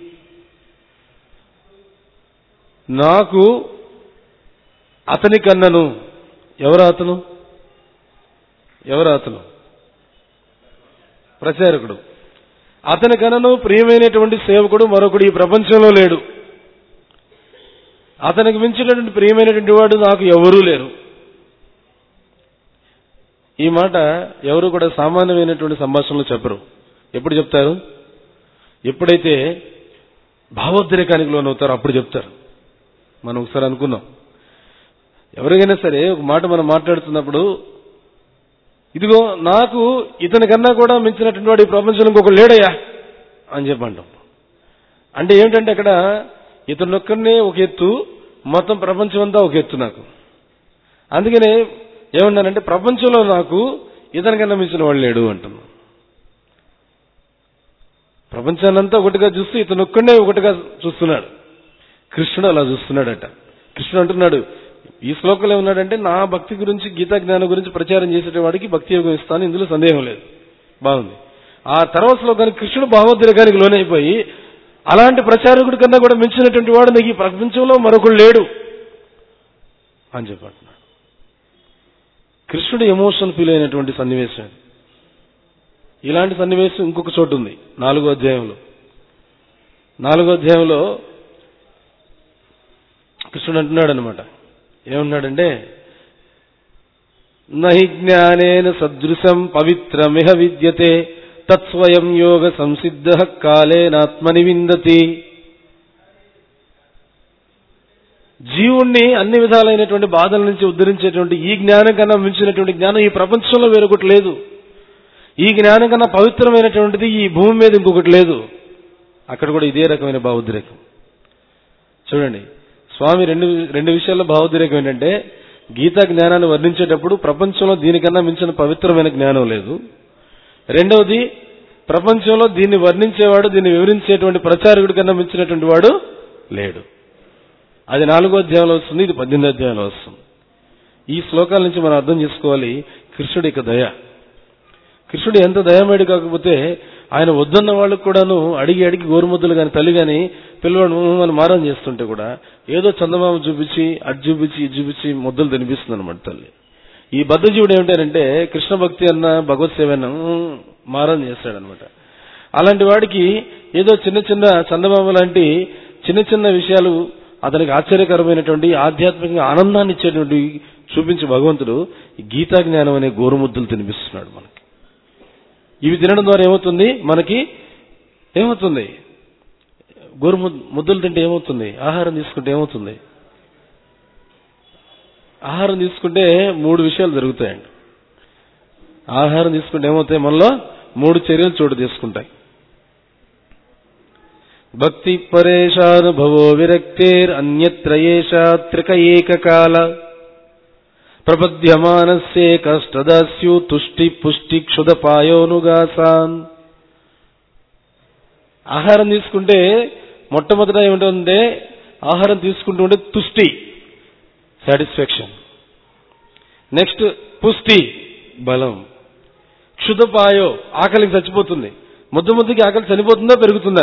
నాకు అతని కన్నను ఎవరు అతను ఎవరు అతను ప్రచారకుడు అతని కన్నను ప్రియమైనటువంటి సేవకుడు మరొకడు ఈ ప్రపంచంలో లేడు అతనికి మించినటువంటి ప్రియమైనటువంటి వాడు నాకు ఎవరూ లేరు ఈ మాట ఎవరు కూడా సామాన్యమైనటువంటి సంభాషణలో చెప్పరు ఎప్పుడు చెప్తారు ఎప్పుడైతే భావోద్రేకానికి లోనవుతారో అప్పుడు చెప్తారు మనం ఒకసారి అనుకున్నాం ఎవరికైనా సరే ఒక మాట మనం మాట్లాడుతున్నప్పుడు ఇదిగో నాకు ఇతని కన్నా కూడా మించినటువంటి వాడు ఈ ప్రపంచంలో ఇంకొక లేడయ్యా అని చెప్పంటాం అంటే ఏమిటంటే అక్కడ ఇతను ఒక్కరినే ఒక ఎత్తు మొత్తం ప్రపంచం అంతా ఒక ఎత్తు నాకు అందుకనే ఏమన్నానంటే ప్రపంచంలో నాకు ఇతని కన్నా మించిన వాడు లేడు అంటున్నాను ప్రపంచాన్నంతా ఒకటిగా చూస్తూ ఇతను ఒక్కడే ఒకటిగా చూస్తున్నాడు కృష్ణుడు అలా చూస్తున్నాడట కృష్ణుడు అంటున్నాడు ఈ శ్లోకంలో ఏమన్నాడంటే నా భక్తి గురించి గీతా జ్ఞానం గురించి ప్రచారం చేసే వాడికి భక్తి యోగం ఇస్తాను ఇందులో సందేహం లేదు బాగుంది ఆ తర్వాత శ్లోకానికి కృష్ణుడు భావోద్రేకానికి లోనైపోయి అలాంటి ప్రచారకుడి కన్నా కూడా మించినటువంటి వాడు నీకు ఈ ప్రపంచంలో మరొకడు లేడు అని చెప్పంటున్నాడు కృష్ణుడు ఎమోషన్ ఫీల్ అయినటువంటి సన్నివేశం ఇది. ఇలాంటి సన్నివేశం ఇంకొక చోటు ఉంది నాలుగో అధ్యాయంలో నాలుగో అధ్యాయంలో కృష్ణుడు అంటున్నాడు అనమాట ఏమన్నాడంటే నహి జ్ఞానేన సదృశం పవిత్రమిహ విద్యతే తత్స్వయం యోగ సంసిద్ధ కాలేనాత్మని విందతి జీవుణ్ణి అన్ని విధాలైనటువంటి బాధల నుంచి ఉద్ధరించేటువంటి ఈ జ్ఞానం కన్నా మించినటువంటి జ్ఞానం ఈ ప్రపంచంలో వేరొకటి లేదు ఈ జ్ఞానం కన్నా పవిత్రమైనటువంటిది ఈ భూమి మీద ఇంకొకటి లేదు అక్కడ కూడా ఇదే రకమైన భావోద్రేకం చూడండి స్వామి రెండు రెండు విషయాల్లో భావోద్రేకం ఏంటంటే గీతా జ్ఞానాన్ని వర్ణించేటప్పుడు ప్రపంచంలో దీనికన్నా మించిన పవిత్రమైన జ్ఞానం లేదు రెండవది ప్రపంచంలో దీన్ని వర్ణించేవాడు దీన్ని వివరించేటువంటి ప్రచారకుడి కన్నా మించినటువంటి వాడు లేడు అది నాలుగో అధ్యాయంలో వస్తుంది ఇది పద్దెనిమిదో అధ్యాయంలో వస్తుంది ఈ శ్లోకాల నుంచి మనం అర్థం చేసుకోవాలి కృష్ణుడి యొక్క దయ కృష్ణుడు ఎంత దయమేడు కాకపోతే ఆయన వద్దన్న వాళ్ళకు కూడాను అడిగి అడిగి గోరుముద్దలు కానీ తల్లి కానీ పిల్లవాడు మనం మారం చేస్తుంటే కూడా ఏదో చందమామ చూపించి అటు చూపించి ఇది చూపించి ముద్దలు తినిపిస్తుంది అనమాట తల్లి ఈ బద్ధజీవుడు ఏమిటారంటే కృష్ణ భక్తి అన్న భగవత్ సేవ అన్న ఉమ్, మారం చేస్తాడనమాట అలాంటి వాడికి ఏదో చిన్న చిన్న చందమామ లాంటి చిన్న చిన్న విషయాలు అతనికి ఆశ్చర్యకరమైనటువంటి ఆధ్యాత్మికంగా ఆనందాన్ని ఇచ్చేటువంటి చూపించి భగవంతుడు ఈ గీతా జ్ఞానం అనే గోరుముద్దలు తినిపిస్తున్నాడు మనకి ఇవి తినడం ద్వారా ఏమవుతుంది మనకి ఏమవుతుంది గోరు ముద్ద- ముద్దలు తింటే ఏమవుతుంది ఆహారం తీసుకుంటే ఏమవుతుంది ఆహారం తీసుకుంటే మూడు విషయాలు జరుగుతాయండి ఆహారం తీసుకుంటే ఏమవుతాయి మనలో మూడు చర్యలు చోటు తీసుకుంటాయి భక్తి పరేషానుభవో విరక్తేర్ అన్యత్ర ఏషా త్రిక ఏకకాల ప్రపద్యమానస్యే కష్టదాస్యు తుష్టి పుష్టి క్షుదపాయోనుగాసాన్ ఆహారం తీసుకుంటే మొట్టమొదట ఏమిటంటే ఆహారం తీసుకుంటూ ఉంటే తుష్టి సాటిస్ఫాక్షన్ నెక్స్ట్ పుష్టి బలం క్షుదపాయో ఆకలికి చచ్చిపోతుంది ముద్ద ముద్దకి ఆకలి చనిపోతుందా పెరుగుతుందా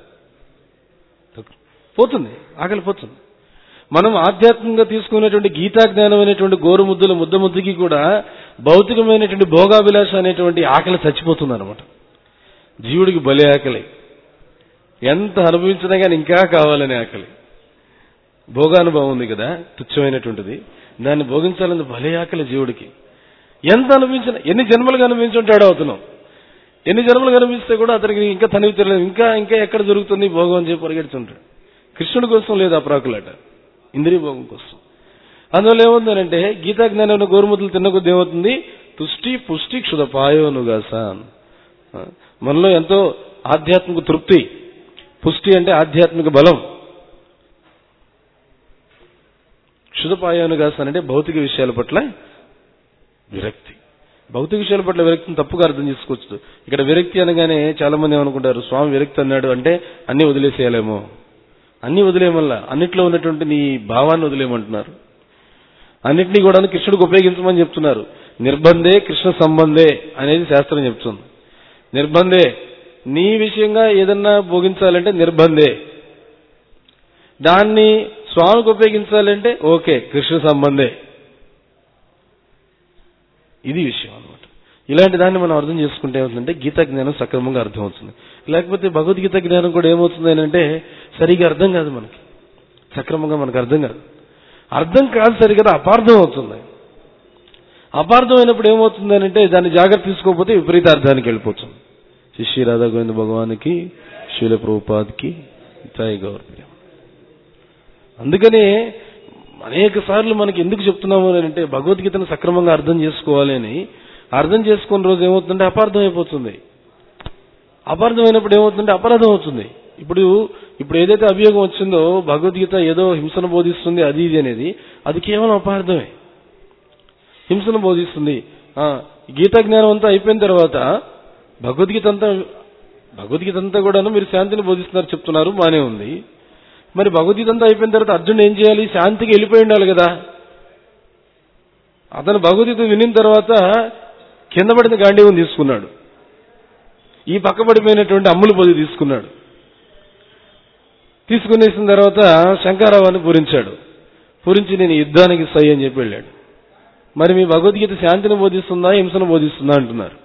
పోతుంది ఆకలి పోతుంది మనం ఆధ్యాత్మికంగా తీసుకునేటువంటి గీతా జ్ఞానం అనేటువంటి గోరు ముద్దుల ముద్ద ముద్దుకి కూడా భౌతికమైనటువంటి భోగాభిలాష అనేటువంటి ఆకలి చచ్చిపోతుంది అనమాట జీవుడికి బలి ఆకలి ఎంత అనుభవించినా కానీ ఇంకా కావాలనే ఆకలి భోగానుభవం ఉంది కదా తుచ్చమైనటువంటిది దాన్ని భోగించాలని భలే ఆకలి జీవుడికి ఎంత అనుభవించిన ఎన్ని జన్మలుగా అనుభవించుంటాడో అతను ఎన్ని జన్మలు కనిపిస్తే కూడా అతనికి ఇంకా తనివి తెలియదు ఇంకా ఇంకా ఎక్కడ జరుగుతుంది భోగం అని చెప్పి పరిగెడుతుంటాడు కృష్ణుడి కోసం లేదు ఆ ప్రాకులాట ఇంద్రియ భోగం కోసం అందువల్ల ఏముందనంటే గీతా జ్ఞానం గోరుముద్దలు తిన్న కొద్ది ఏమవుతుంది తుష్టి పుష్టి క్షుదపాయోనుగా సాన్ మనలో ఎంతో ఆధ్యాత్మిక తృప్తి పుష్టి అంటే ఆధ్యాత్మిక బలం క్షుదపాయోనుగా సాన్ అంటే భౌతిక విషయాల పట్ల విరక్తి భౌతిక విషయాల పట్ల విరక్తిని తప్పుగా అర్థం చేసుకోవచ్చు ఇక్కడ విరక్తి అనగానే చాలా మంది ఏమనుకుంటారు స్వామి విరక్తి అన్నాడు అంటే అన్ని వదిలేసేయాలేమో అన్ని వదిలేయమల్లా అన్నిట్లో ఉన్నటువంటి నీ భావాన్ని వదిలేయమంటున్నారు అన్నింటినీ కూడా కృష్ణుడికి ఉపయోగించమని చెప్తున్నారు నిర్బంధే కృష్ణ సంబంధే అనేది శాస్త్రం చెప్తుంది నిర్బంధే నీ విషయంగా ఏదన్నా భోగించాలంటే నిర్బంధే దాన్ని స్వామికి ఉపయోగించాలంటే ఓకే కృష్ణ సంబంధే ఇది విషయం అనమాట ఇలాంటి దాన్ని మనం అర్థం చేసుకుంటే ఏమవుతుందంటే గీతా జ్ఞానం సక్రమంగా అర్థమవుతుంది లేకపోతే భగవద్గీత జ్ఞానం కూడా ఏమవుతుంది అంటే సరిగా అర్థం కాదు మనకి సక్రమంగా మనకు అర్థం కాదు అర్థం కాదు సరిగా అపార్థం అవుతుంది అపార్థం అయినప్పుడు ఏమవుతుంది అంటే దాన్ని జాగ్రత్త తీసుకోకపోతే విపరీత అర్థానికి వెళ్ళిపోతుంది శిష్య రాధా గోవింద భగవానికి శీల ప్రభుపాద్కి జై గౌరవ అందుకనే అనేక సార్లు మనకి ఎందుకు చెప్తున్నాము అని అంటే భగవద్గీతను సక్రమంగా అర్థం చేసుకోవాలి అని అర్థం చేసుకున్న రోజు ఏమవుతుందంటే అపార్థం అయిపోతుంది అపార్థం అయినప్పుడు ఏమవుతుందంటే అపరాధం అవుతుంది ఇప్పుడు ఇప్పుడు ఏదైతే అభియోగం వచ్చిందో భగవద్గీత ఏదో హింసను బోధిస్తుంది అది ఇది అనేది అది కేవలం అపార్థమే హింసను బోధిస్తుంది ఆ, గీతా జ్ఞానం అంతా అయిపోయిన తర్వాత భగవద్గీత అంతా భగవద్గీత అంతా కూడాను మీరు శాంతిని బోధిస్తున్నారు చెప్తున్నారు బానే ఉంది మరి భగవద్గీత అంతా అయిపోయిన తర్వాత అర్జునుడు ఏం చేయాలి శాంతికి వెళ్ళిపోయి ఉండాలి కదా అతను భగవద్గీత వినిన తర్వాత కింద పడిన గాంధీవం తీసుకున్నాడు ఈ పక్క పడిపోయినటువంటి అమ్ముల పొది తీసుకున్నాడు తీసుకునేసిన తర్వాత శంకారావాన్ని పూరించాడు పూరించి నేను యుద్ధానికి సై అని చెప్పి వెళ్ళాడు మరి మీ భగవద్గీత శాంతిని బోధిస్తుందా హింసను బోధిస్తుందా అంటున్నారు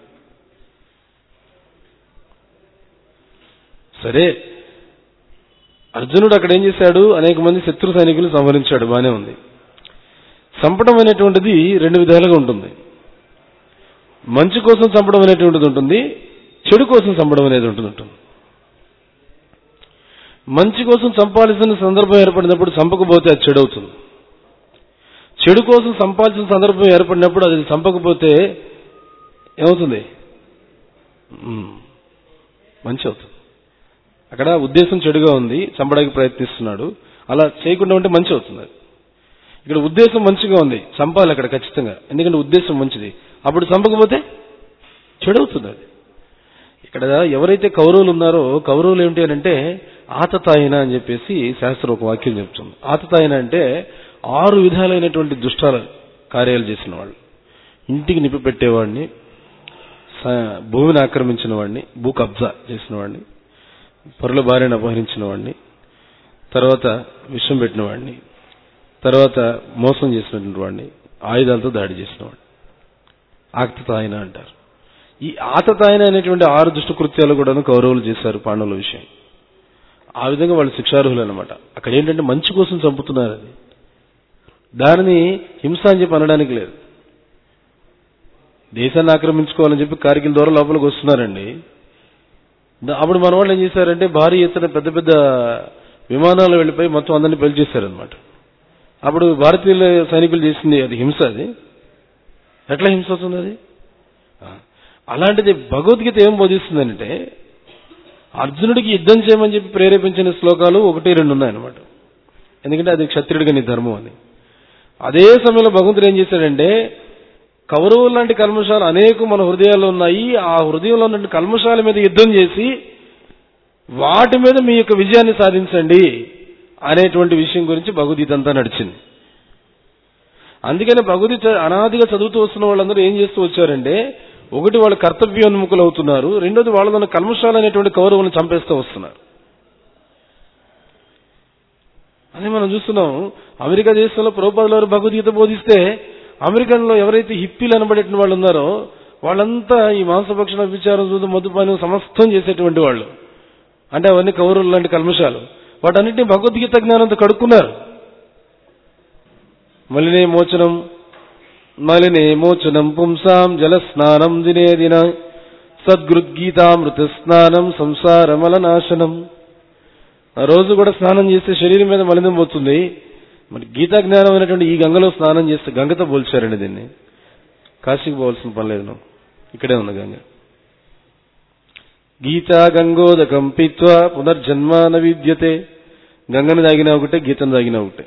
సరే అర్జునుడు అక్కడ ఏం చేశాడు అనేక మంది శత్రు సైనికులు సంహరించాడు బానే ఉంది చంపడం అనేటువంటిది రెండు విధాలుగా ఉంటుంది మంచి కోసం చంపడం అనేటువంటిది ఉంటుంది చెడు కోసం చంపడం అనేది ఉంటుంది ఉంటుంది మంచి కోసం చంపాల్సిన సందర్భం ఏర్పడినప్పుడు చంపకపోతే అది చెడు అవుతుంది చెడు కోసం చంపాల్సిన సందర్భం ఏర్పడినప్పుడు అది చంపకపోతే ఏమవుతుంది మ్మ్. మంచి అవుతుంది అక్కడ ఉద్దేశం చెడుగా ఉంది చంపడానికి ప్రయత్నిస్తున్నాడు అలా చేయకుండా ఉంటే మంచి అవుతుంది అది. ఇక్కడ ఉద్దేశం మంచిగా ఉంది చంపాలి అక్కడ ఖచ్చితంగా ఎందుకంటే ఉద్దేశం మంచిది అప్పుడు చంపకపోతే చెడు అవుతుంది అది ఇక్కడ ఎవరైతే కౌరవులు ఉన్నారో కౌరవులు ఏమిటి అని అంటే ఆతతాయిన అని చెప్పేసి శాస్త్రం ఒక వాక్యం చెప్తుంది ఆతతాయిన అంటే ఆరు విధాలైనటువంటి దుష్టాల కార్యాలు చేసిన వాళ్ళు ఇంటికి నిప్పి పెట్టేవాడిని స- భూమిని ఆక్రమించిన వాడిని భూ కబ్జా చేసిన వాడిని పరుల భార్యను అపహరించిన వాడిని తర్వాత విషం పెట్టిన వాడిని తర్వాత మోసం చేసినటువంటి వాడిని ఆయుధాలతో దాడి చేసిన వాడిని ఆక్తతాయన అంటారు ఈ ఆతతాయన అనేటువంటి ఆరు దుష్ట కృత్యాలు కూడా కౌరవులు చేశారు పాండవుల విషయం ఆ విధంగా వాళ్ళు శిక్షార్హులు అనమాట అక్కడ ఏంటంటే మంచి కోసం చంపుతున్నారు అది దానిని హింస అని చెప్పి అనడానికి లేదు దేశాన్ని ఆక్రమించుకోవాలని చెప్పి కార్గిల్ ద్వారా లోపలికి వస్తున్నారండి దా- అప్పుడు మన వాళ్ళు ఏం చేశారంటే భారీ ఎత్తున పెద్ద పెద్ద విమానాలు వెళ్ళిపోయి మొత్తం అందరినీ పెళ్చేశారనమాట అప్పుడు భారతీయుల సైనికులు చేసింది అది హింస అది ఎట్లా హింస అవుతుంది అది ఆ. అలాంటిది భగవద్గీత ఏం బోధిస్తుందంటే అర్జునుడికి యుద్ధం చేయమని చెప్పి ప్రేరేపించిన శ్లోకాలు ఒకటి రెండు ఉన్నాయన్నమాట ఎందుకంటే అది క్షత్రియుడిగా నీ ధర్మం అని అదే సమయంలో భగవంతుడు ఏం చేశాడంటే కౌరవులు లాంటి కల్మషాలు అనేక మన హృదయాల్లో ఉన్నాయి ఆ హృదయంలో ఉన్న కల్మషాల మీద యుద్ధం చేసి వాటి మీద మీ యొక్క విజయాన్ని సాధించండి అనేటువంటి విషయం గురించి భగవద్గీత అంతా నడిచింది అందుకని భగవద్గీత అనాదిగా చదువుతూ వస్తున్న వాళ్ళందరూ ఏం చేస్తూ వచ్చారంటే ఒకటి వాళ్ళు కర్తవ్యోన్ముఖులు అవుతున్నారు రెండోది వాళ్ళలో కల్మషాలు అనేటువంటి కౌరవులను చంపేస్తూ వస్తున్నారు అదే మనం చూస్తున్నాం అమెరికా దేశంలో ప్రభుపాదుల వారు భగవద్గీత బోధిస్తే అమెరికన్లో ఎవరైతే హిప్పీలు అనబడేటువంటి వాళ్ళు ఉన్నారో వాళ్ళంతా ఈ మాంసభక్షణ విచారం చూదు మధుపానం సమస్తం చేసేటువంటి వాళ్ళు అంటే అవన్నీ కౌరవులు లాంటి కల్మషాలు వాటన్నిటిని భగవద్గీత జ్ఞానంతో కడుక్కున్నారు మలినే మోచనం మలినే మోచనం పుంసాం జల స్నానం దినే దిన సద్గృద్గీతామృత స్నానం సంసార మలనాశనం ఆ రోజు కూడా స్నానం చేస్తే శరీరం మీద మలినం పోతుంది మరి గీతా జ్ఞానం అయినటువంటి ఈ గంగలో స్నానం చేస్తే గంగతో పోల్చారండి దీన్ని కాశీకి పోవాల్సిన పని లేదు నువ్వు. ఇక్కడే ఉంది గంగ గీతా గంగోదకం పీత్వా పునర్జన్మ న విద్యతే గంగను తాగినా ఒకటే గీతను తాగినా ఒకటే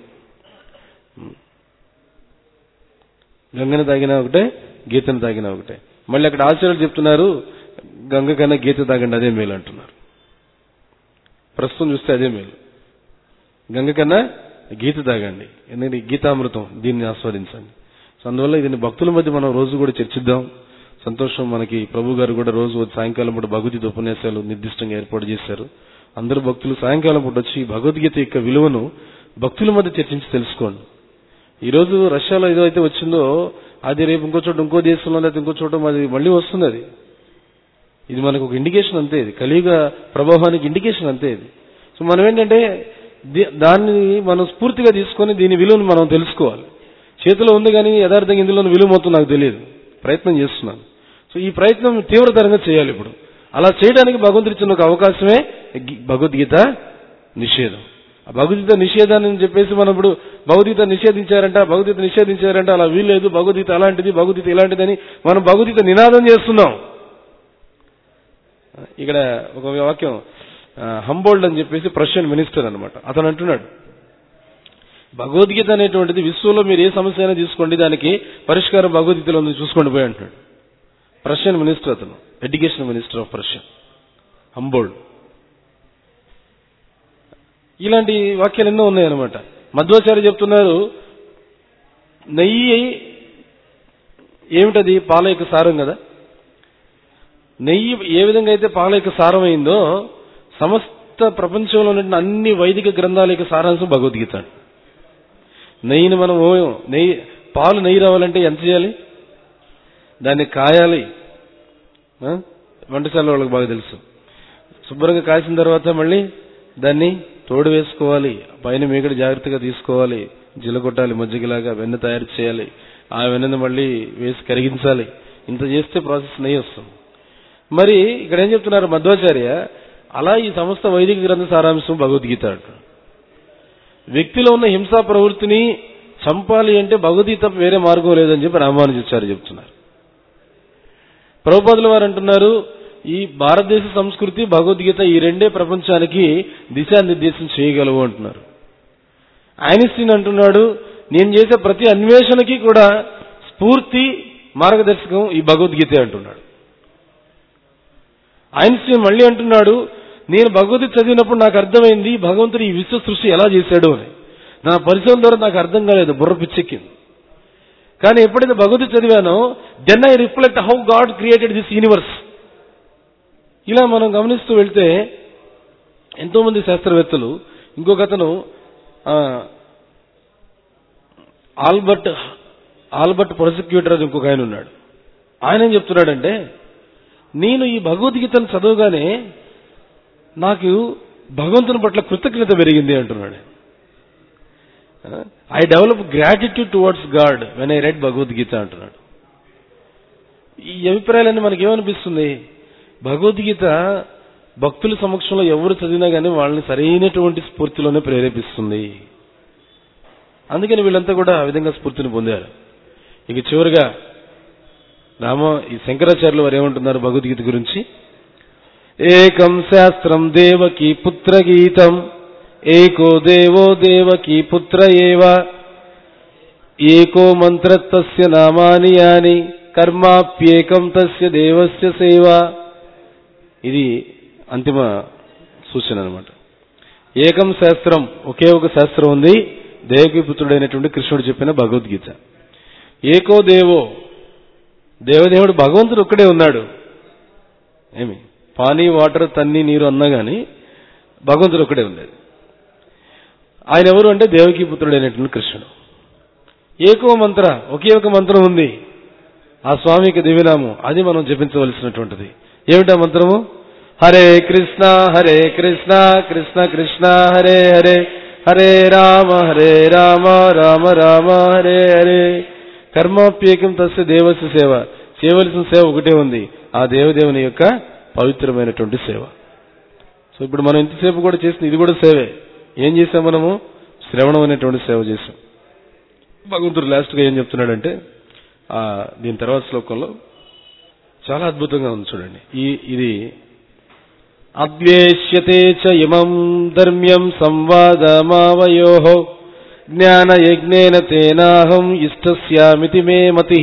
గంగను తాగినా ఒకటే గీతను తాగినా ఒకటే మళ్ళీ అక్కడ ఆచార్యులు చెప్తున్నారు గంగ కన్నా గీత తాగండి అదే మేలు అంటున్నారు ప్రస్తుతం చూస్తే అదే మేలు గంగ కన్నా గీత తాగండి ఎందుకంటే ఈ గీతామృతం దీన్ని ఆస్వాదించండి సో అందువల్ల దీన్ని భక్తుల మధ్య మనం రోజు కూడా చర్చిద్దాం సంతోషం మనకి ప్రభు గారు కూడా రోజు వచ్చి సాయంకాలం పూట భగవద్గీత ఉపన్యాసాలు నిర్దిష్టంగా ఏర్పాటు చేశారు అందరు భక్తులు సాయంకాలం పూట వచ్చి ఈ భగవద్గీత యొక్క విలువను భక్తుల మధ్య చర్చించి తెలుసుకోండి ఈ రోజు రష్యాలో ఏదో అయితే వచ్చిందో అది రేపు ఇంకో చోట ఇంకో దేశంలో లేకపోతే ఇంకో చోట అది మళ్ళీ వస్తుంది అది ఇది మనకు ఒక ఇండికేషన్ అంతే ఇది కలియుగ ప్రభావానికి ఇండికేషన్ అంతే ఇది సో మనం ఏంటంటే ది- దాన్ని మనం స్ఫూర్తిగా తీసుకొని దీని విలువను మనం తెలుసుకోవాలి చేతిలో ఉంది కానీ యథార్థంగా ఇందులో విలువ మొత్తం నాకు తెలియదు ప్రయత్నం చేస్తున్నాను సో ఈ ప్రయత్నం తీవ్రతరంగా చేయాలి ఇప్పుడు అలా చేయడానికి భగవంతుడు ఇచ్చిన ఒక అవకాశమే గి- భగవద్గీత నిషేధం ఆ భగవద్గీత నిషేధాన్ని చెప్పేసి మనం ఇప్పుడు భగవద్గీత నిషేధించారంట భగవద్గీత నిషేధించారంట అలా వీల్లేదు భగవద్గీత అలాంటిది భగవద్గీత ఇలాంటిదని మనం భగవద్గీత నినాదం చేస్తున్నాం ఇక్కడ ఒక వాక్యం హంబోల్డ్ అని చెప్పేసి ప్రషియన్ మినిస్టర్ అన్నమాట అతను అంటున్నాడు భగవద్గీత అనేటువంటిది విశ్వంలో మీరు ఏ సమస్య అయినా తీసుకోండి దానికి పరిష్కారం భగవద్గీతలో ఉంది చూసుకోండి పోయి అంటున్నాడు ప్రషియన్ మినిస్టర్ అతను education minister of Prussian Humboldt ఇలాంటి వాక్యాలు ఎన్నో ఉన్నాయన్నమాట మధ్వాచార్య చెప్తున్నారు నెయ్యి ఏమిటది పాల యొక్క సారం కదా నెయ్యి ఏ విధంగా అయితే పాల యొక్క సారం అయిందో సమస్త ప్రపంచంలో ఉన్న అన్ని వైదిక గ్రంథాల యొక్క సారాంశం భగవద్గీత నెయ్యిని మనం ఓ- నెయ్యి పాలు నెయ్యి రావాలంటే ఎంత చేయాలి దాన్ని కాయాలి ఆ? వంటశాల వాళ్ళకి బాగా తెలుసు శుభ్రంగా కాసిన తర్వాత మళ్ళీ దాన్ని తోడు వేసుకోవాలి పైన మీగడ జాగ్రత్తగా తీసుకోవాలి జిలగొట్టాలి మజ్జిగలాగా వెన్న తయారు చేయాలి ఆ వెన్నను మళ్ళీ వేసి కరిగించాలి ఇంత చేస్తే ప్రాసెస్ నెయ్యి వస్తుంది మరి ఇక్కడ ఏం చెప్తున్నారు మధ్వాచార్య అలా ఈ సమస్త వైదిక గ్రంథ సారాంశం భగవద్గీత అంటారు వ్యక్తిలో ఉన్న హింసా ప్రవృత్తిని చంపాలి అంటే భగవద్గీత తప్ప వేరే మార్గం లేదని చెప్పి రామానుజాచార్య చెప్తున్నారు ప్రభుపాదుల వారు అంటున్నారు ఈ భారతదేశ సంస్కృతి భగవద్గీత ఈ రెండే ప్రపంచానికి దిశానిర్దేశం చేయగలవు అంటున్నారు ఐన్స్టీన్ అంటున్నాడు నేను చేసే ప్రతి అన్వేషణకి కూడా స్ఫూర్తి మార్గదర్శకం ఈ భగవద్గీతే అంటున్నాడు ఐన్స్టీన్ మళ్ళీ అంటున్నాడు నేను భగవద్గీత చదివినప్పుడు నాకు అర్థమైంది భగవంతుడు ఈ విశ్వ సృష్టి ఎలా చేశాడు అని నా పరిశోధన ద్వారా నాకు అర్థం కాలేదు బుర్ర పిచ్చెక్కింది కానీ ఎప్పుడైతే భగవద్గీత చదివానో then I reflect how God created this universe ఇలా మనం గమనిస్తూ వెళ్తే ఎంతో మంది శాస్త్రవేత్తలు ఇంకొక అతను ఆ, ఆల్బర్ట్ ఆల్బర్ట్ ప్రాసిక్యూటర్ అని ఇంకొక ఆయన ఉన్నాడు ఆయన ఏం చెప్తున్నాడంటే నేను ఈ భగవద్గీతను చదవగానే నాకు భగవంతుని పట్ల కృతజ్ఞత పెరిగింది అంటున్నాడు I develop gratitude towards God when I read Bhagavad Gita అంటున్నాడు ఈ అభిప్రాయాలన్నీ మనకి ఏమనిపిస్తుంది భగవద్గీత భక్తుల సమక్షంలో ఎవరు చదివినా కానీ వాళ్ళని సరైనటువంటి స్ఫూర్తిలోనే ప్రేరేపిస్తుంది అందుకని వీళ్ళంతా కూడా ఆ విధంగా స్ఫూర్తిని పొందారు ఇక చివరిగా రామ ఈ శంకరాచార్యులు వారు ఏమంటున్నారు భగవద్గీత గురించి ఏకం శాస్త్రం దేవకి పుత్ర గీతం ఏకో దేవో దేవకి పుత్ర ఏవ ఏకో మంత్ర తస్య నామాని యాని కర్మాప్యేకం తస్య దేవస్య సేవ ఇది అంతిమ సూచన అనమాట ఏకం శాస్త్రం ఒకే ఒక శాస్త్రం ఉంది దేవకి పుత్రుడైనటువంటి కృష్ణుడు చెప్పిన భగవద్గీత ఏకో దేవో దేవదేవుడు భగవంతుడు ఒక్కడే ఉన్నాడు ఏమి పానీ వాటర్ తన్ని నీరు అన్నా గాని భగవంతుడు ఒక్కడే ఉండేది ఆయన ఎవరు అంటే దేవకీ పుత్రుడైనటువంటి కృష్ణుడు ఏకో మంత్ర ఒకే ఒక మంత్రం ఉంది ఆ స్వామికి దివ్యనామం అది మనం జపించవలసినటువంటిది ఏమిటా మంత్రము హరే కృష్ణ హరే కృష్ణ కృష్ణ కృష్ణ హరే హరే హరే రామ హరే రామ రామ రామ హరే హరే కర్మాప్యేకం తస్య దేవస్య సేవ చేయవలసిన సేవ ఒకటే ఉంది ఆ దేవదేవుని యొక్క పవిత్రమైనటువంటి సేవ సో ఇప్పుడు మనం ఇంతసేపు కూడా చేసిన ఇది కూడా సేవే ఏం చేసాం మనము శ్రవణం అనేటువంటి సేవ చేసాం భగవంతుడు లాస్ట్గా ఏం చెప్తున్నాడంటే ఆ దీని తర్వాత శ్లోకంలో చాలా అద్భుతంగా ఉంది చూడండి ఈ ఇది అద్వేష్యతే చ ఇమం ధర్మ్యం సంవాదమావయో జ్ఞానయజ్ఞేన తేనాహం ఇష్టస్యామితి మే మతి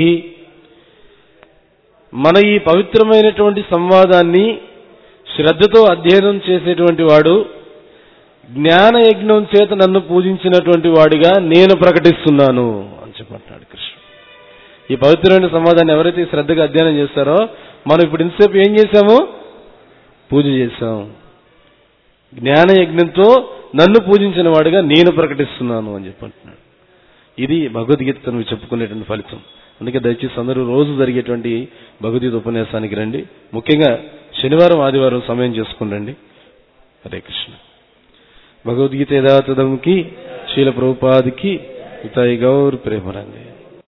మన ఈ పవిత్రమైనటువంటి సంవాదాన్ని శ్రద్ధతో అధ్యయనం చేసేటువంటి వాడు జ్ఞాన యజ్ఞం చేత నన్ను పూజించినటువంటి వాడిగా నేను ప్రకటిస్తున్నాను అని చెప్పంటున్నాడు కృష్ణుడు ఈ పవిత్రమైన సమాధాన్ని ఎవరైతే శ్రద్ధగా అధ్యయనం చేస్తారో మనం ఇప్పుడు ఇంతసేపు ఏం చేశాము పూజ చేశాం జ్ఞాన యజ్ఞంతో నన్ను పూజించిన వాడిగా నేను ప్రకటిస్తున్నాను అని చెప్పంటున్నాడు ఇది భగవద్గీత నువ్వు చెప్పుకునేటువంటి ఫలితం అందుకే దయచేసి అందరూ రోజు జరిగేటువంటి భగవద్గీత ఉపన్యాసానికి రండి ముఖ్యంగా శనివారం ఆదివారం సమయం చేసుకుని రండి హరే కృష్ణ భగవద్గీత యథాతథంకి శీల ప్రభుపాదికి ఇతాయి గౌర్ ప్రేమరంగి